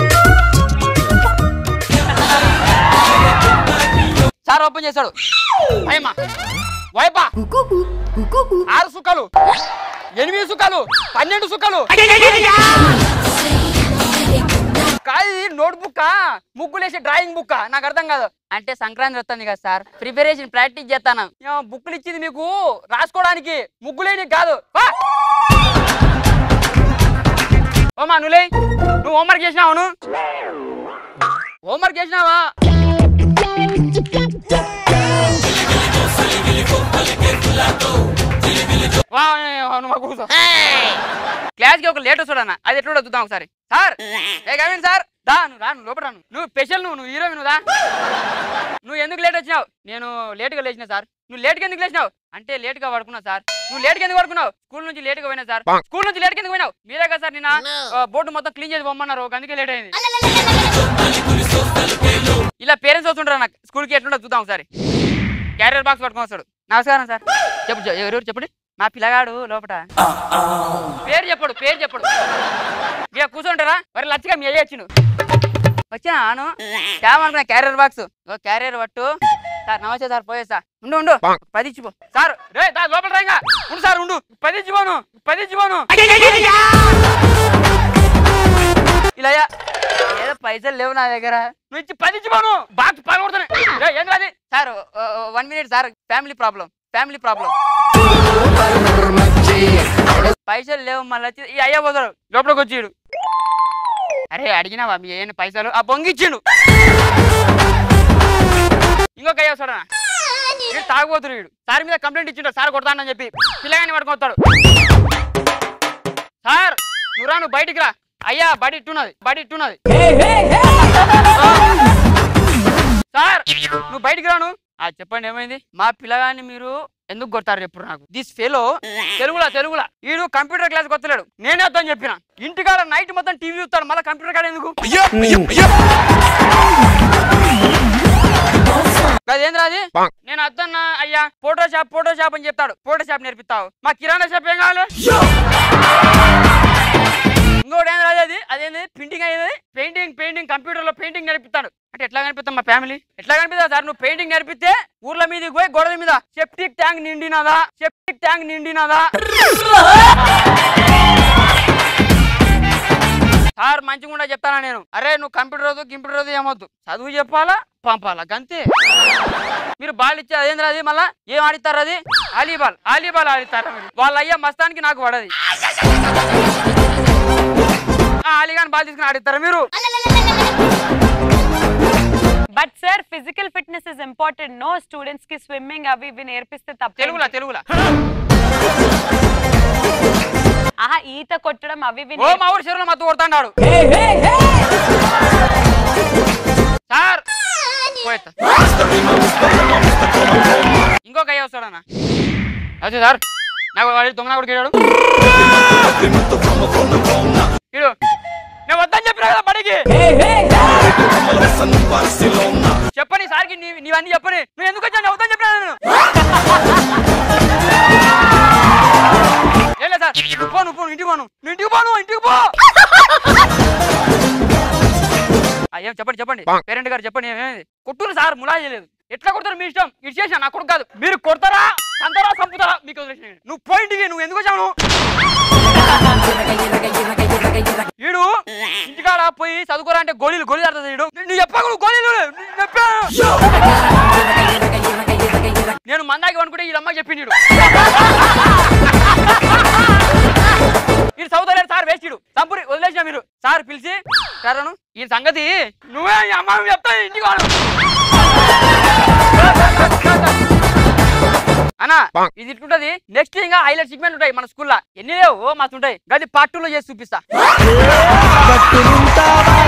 సార్ ఓపెన్ చేశాడు భయమా వైపా ఆరు సుక్కలు ఎనిమిది సుక్కలు పన్నెండు సుక్కలు కాదు నోట్ బుక్ ముగ్గులు వేసే డ్రాయింగ్ బుక్ నాకు అర్థం కాదు అంటే సంక్రాంతి వస్తుంది కదా సార్ ప్రిపరేషన్ ప్రాక్టీస్ చేస్తాను ఏమో బుక్లు ఇచ్చింది మీకు రాసుకోవడానికి ముగ్గులేని కాదు వా! ఓమా నువ్వులే నువ్వు హోంవర్క్ చేసినావు నువ్వు హోంవర్క్ చేసినావా వా, నువ్వు కూర్చో క్లాస్ కి ఒక లేట్ వస్తాడన్న అది ఎట్లా చూద్దాం ఒకసారి సార్ ఏ కవిన్ సార్ దా నువ్వు రా నువ్వు లోపల రా నువ్వు. నువ్వు స్పెషల్ నువ్వు నువ్వు హీరో నువ్వు దా నువ్వు ఎందుకు లేట్ వచ్చినావు నేను లేట్ గా లేచిన సార్ నువ్వు లేట్ గా ఎందుకు లేచినావు అంటే లేట్ గా పడుకున్నా సార్ నువ్వు లేట్ గా ఎందుకు పడుకున్నావు స్కూల్ నుంచి లేట్ గా పోయినా సార్ స్కూల్ నుంచి లేట్ గా ఎందుకు పోయినావు మీరే కదా సార్ నిన్న బోర్డు మొత్తం క్లీన్ చేసి పొమ్మన్నారు ఒక అందుకే లేట్ అయింది ఇలా పేరెంట్స్ వస్తుంటారు నాకు స్కూల్ కి ఎట్లుంటో చూద్దాం ఒకసారి క్యారియర్ బాక్స్ పట్టుకొని వస్తాడు నమస్కారం సార్ చెప్పు చె- ఎవరు చెప్పండి మా పిల్లగాడు లోపట పేరు చెప్పడు పేరు చెప్పడు ఇక కూర్చుంటారా మరి లచ్చిగా మీ అయ్యొచ్చిండు వచ్చా ఆను తేమనుకున్నా క్యారియర్ బాక్స్ ఓ క్యారియర్ పట్టు సార్ నమస్తే సార్ పోయే సార్ ఉండు ఉండు పది ఇచ్చిపో సార్ రే దా లోపల రాగా ఉండు సార్ ఉండు పది ఇచ్చిపోను పది ఇచ్చిపోను ఇలా అయ్యా. ఏదో పైసలు లేవు నా దగ్గర నువ్వు ఇచ్చి పది ఇచ్చిపోను బాక్స్ పగలగొడుతున్నాయి ఏం రాది sir one minute sir family problem family problem పైసలు లేవు మళ్ళీ వచ్చి ఈ అయ్యా పోతాడు లోపలికి వచ్చిడు అరే అడిగినావా మీ ఏం పైసలు ఆ బొంగిచ్చిండు ఇంకొక అయ్యా వస్తాడా వీడు తాగుపోతుడు వీడు సార్ మీద కంప్లైంట్ ఇచ్చిండు సార్ కొడతానని చెప్పి పిల్లగాని పడుకొస్తాడు సార్ నువ్వు రా నువ్వు బయటికి రా అయ్యా బడి ఇట్టున్నది బడి ఇట్టున్నది సార్ నువ్వు బయటికి రాను ఆ చెప్పండి ఏమైంది మా పిల్లగాన్ని మీరు ఎందుకు కొడతారు ఎప్పుడు నాకు దిస్ ఫెలో తెలుగులా తెలుగులా వీడు కంప్యూటర్ క్లాస్ కొత్తలేడు నేనే వద్దని చెప్పిన ఇంటికాడ నైట్ మొత్తం టీవీ చూస్తాడు మళ్ళీ కంప్యూటర్ కాడ ఎందుకు అదేంద్రా అది నేను వద్దన్నా అయ్యా ఫోటో షాప్ ఫోటో షాప్ అని చెప్తాడు ఫోటో షాప్ నేర్పిస్తావు మా కిరాణా షాప్ ఏం కావాలి ఇంకోటి ఏం రాదు అది అదేంది ప్రింటింగ్ అయ్యేది పెయింటింగ్ పెయింటింగ్ కంప్యూటర్ లో పెయింటింగ్ నేర్పిస్తాడు అంటే ఎట్లా కనిపిస్తాం మా ఫ్యామిలీ ఎట్లా కనిపిస్తా సార్ నువ్వు పెయింటింగ్ నేర్పిస్తే ఊర్ల మీదకి పోయి గోడల మీద సెప్టిక్ ట్యాంక్ నిండినదా సెప్టిక్ ట్యాంక్ నిండినదా సార్ మంచిగా ఉండా చెప్తానా నేను అరే నువ్వు కంప్యూటర్ వద్దు గింప్యూటర్ వద్దు ఏమొద్దు చదువు చెప్పాలా పంపాలా గంతే మీరు బాల్ ఇచ్చే అదేంద్ర అది మళ్ళా ఏం ఆడిస్తారు అది ఆలీబాల్ ఆలీబాల్ ఆడిస్తారా మీరు వాళ్ళ అయ్యా మస్తానికి నాకు పడది ఆ, అలీగాన్ బాల్ తీసుకుని ఆడిస్తారా మీరు but sir physical fitness is important no students కి స్విమ్మింగ్ అవి ఇవి నేర్పిస్తే తప్ప తెలుగులా తెలుగులా ఆహా ఈత కొట్టడం అవి ఇవి ఓ మా ఊరు చెరువులో మత్తు కొడతాడు సార్ పోయేత్తా. ఇంకొక అయ్య వస్తాడన్న అదే సార్ నాకు వాడి దొంగ కూడా కేడాడు ఇడు నేను వద్దని చెప్పినా కదా బడికి చెప్పని సార్కి నీ నీవన్నీ చెప్పని నువ్వు ఎందుకు వచ్చావు నేను వద్దని చెప్పినా నేను ఏం లేదు సార్ నువ్వు పో నువ్వు పో, నువ్వు ఇంటికి పోను నువ్వు ఇంటికి పోను ఇంటికి పో ఆ, ఏం చెప్పండి చెప్పండి పేరెంట్ గారు చెప్పండి ఏమేమి కొట్టురు సార్ ములా చేయలేదు ఎట్లా కొడతారు మీ ఇష్టం ఇది చేసా నా కొడుకు కాదు మీరు కొడతారా అంతరా చంపుతారా మీకు వదిలేసేయండి. నువ్వు పోయింటివి నువ్వు ఎందుకు వచ్చావు నువ్వు? ఈడు ఇంటికాడ పోయి చదువుకోరా అంటే గోళీలు గోళీలు ఆడుతుంది ఈడు నువ్వు చెప్పకు నువ్వు గోళీలు నేను చెప్పాను. నేను మందాకి అనుకుంటే ఈ అమ్మ చెప్పిండు ఈడు. ఈ చదువుతలేరు సార్ వేస్ట్ ఈడు సంపూరి వదిలేసిన మీరు సార్ పిలిచి కరణు ఈ సంగతి నువ్వే ఈ అమ్మ చెప్తా ఇంటికి వాడు అన్నా ఇది ఇట్లుంటది నెక్స్ట్ ఇంకా హైలైట్ సిగ్మెంట్ ఉంటాయి మన స్కూల్లో ఎన్ని లేవు ఓ మస్తు ఉంటాయి గది పార్ట్ లో చేసి చూపిస్తా గట్టునుంటావా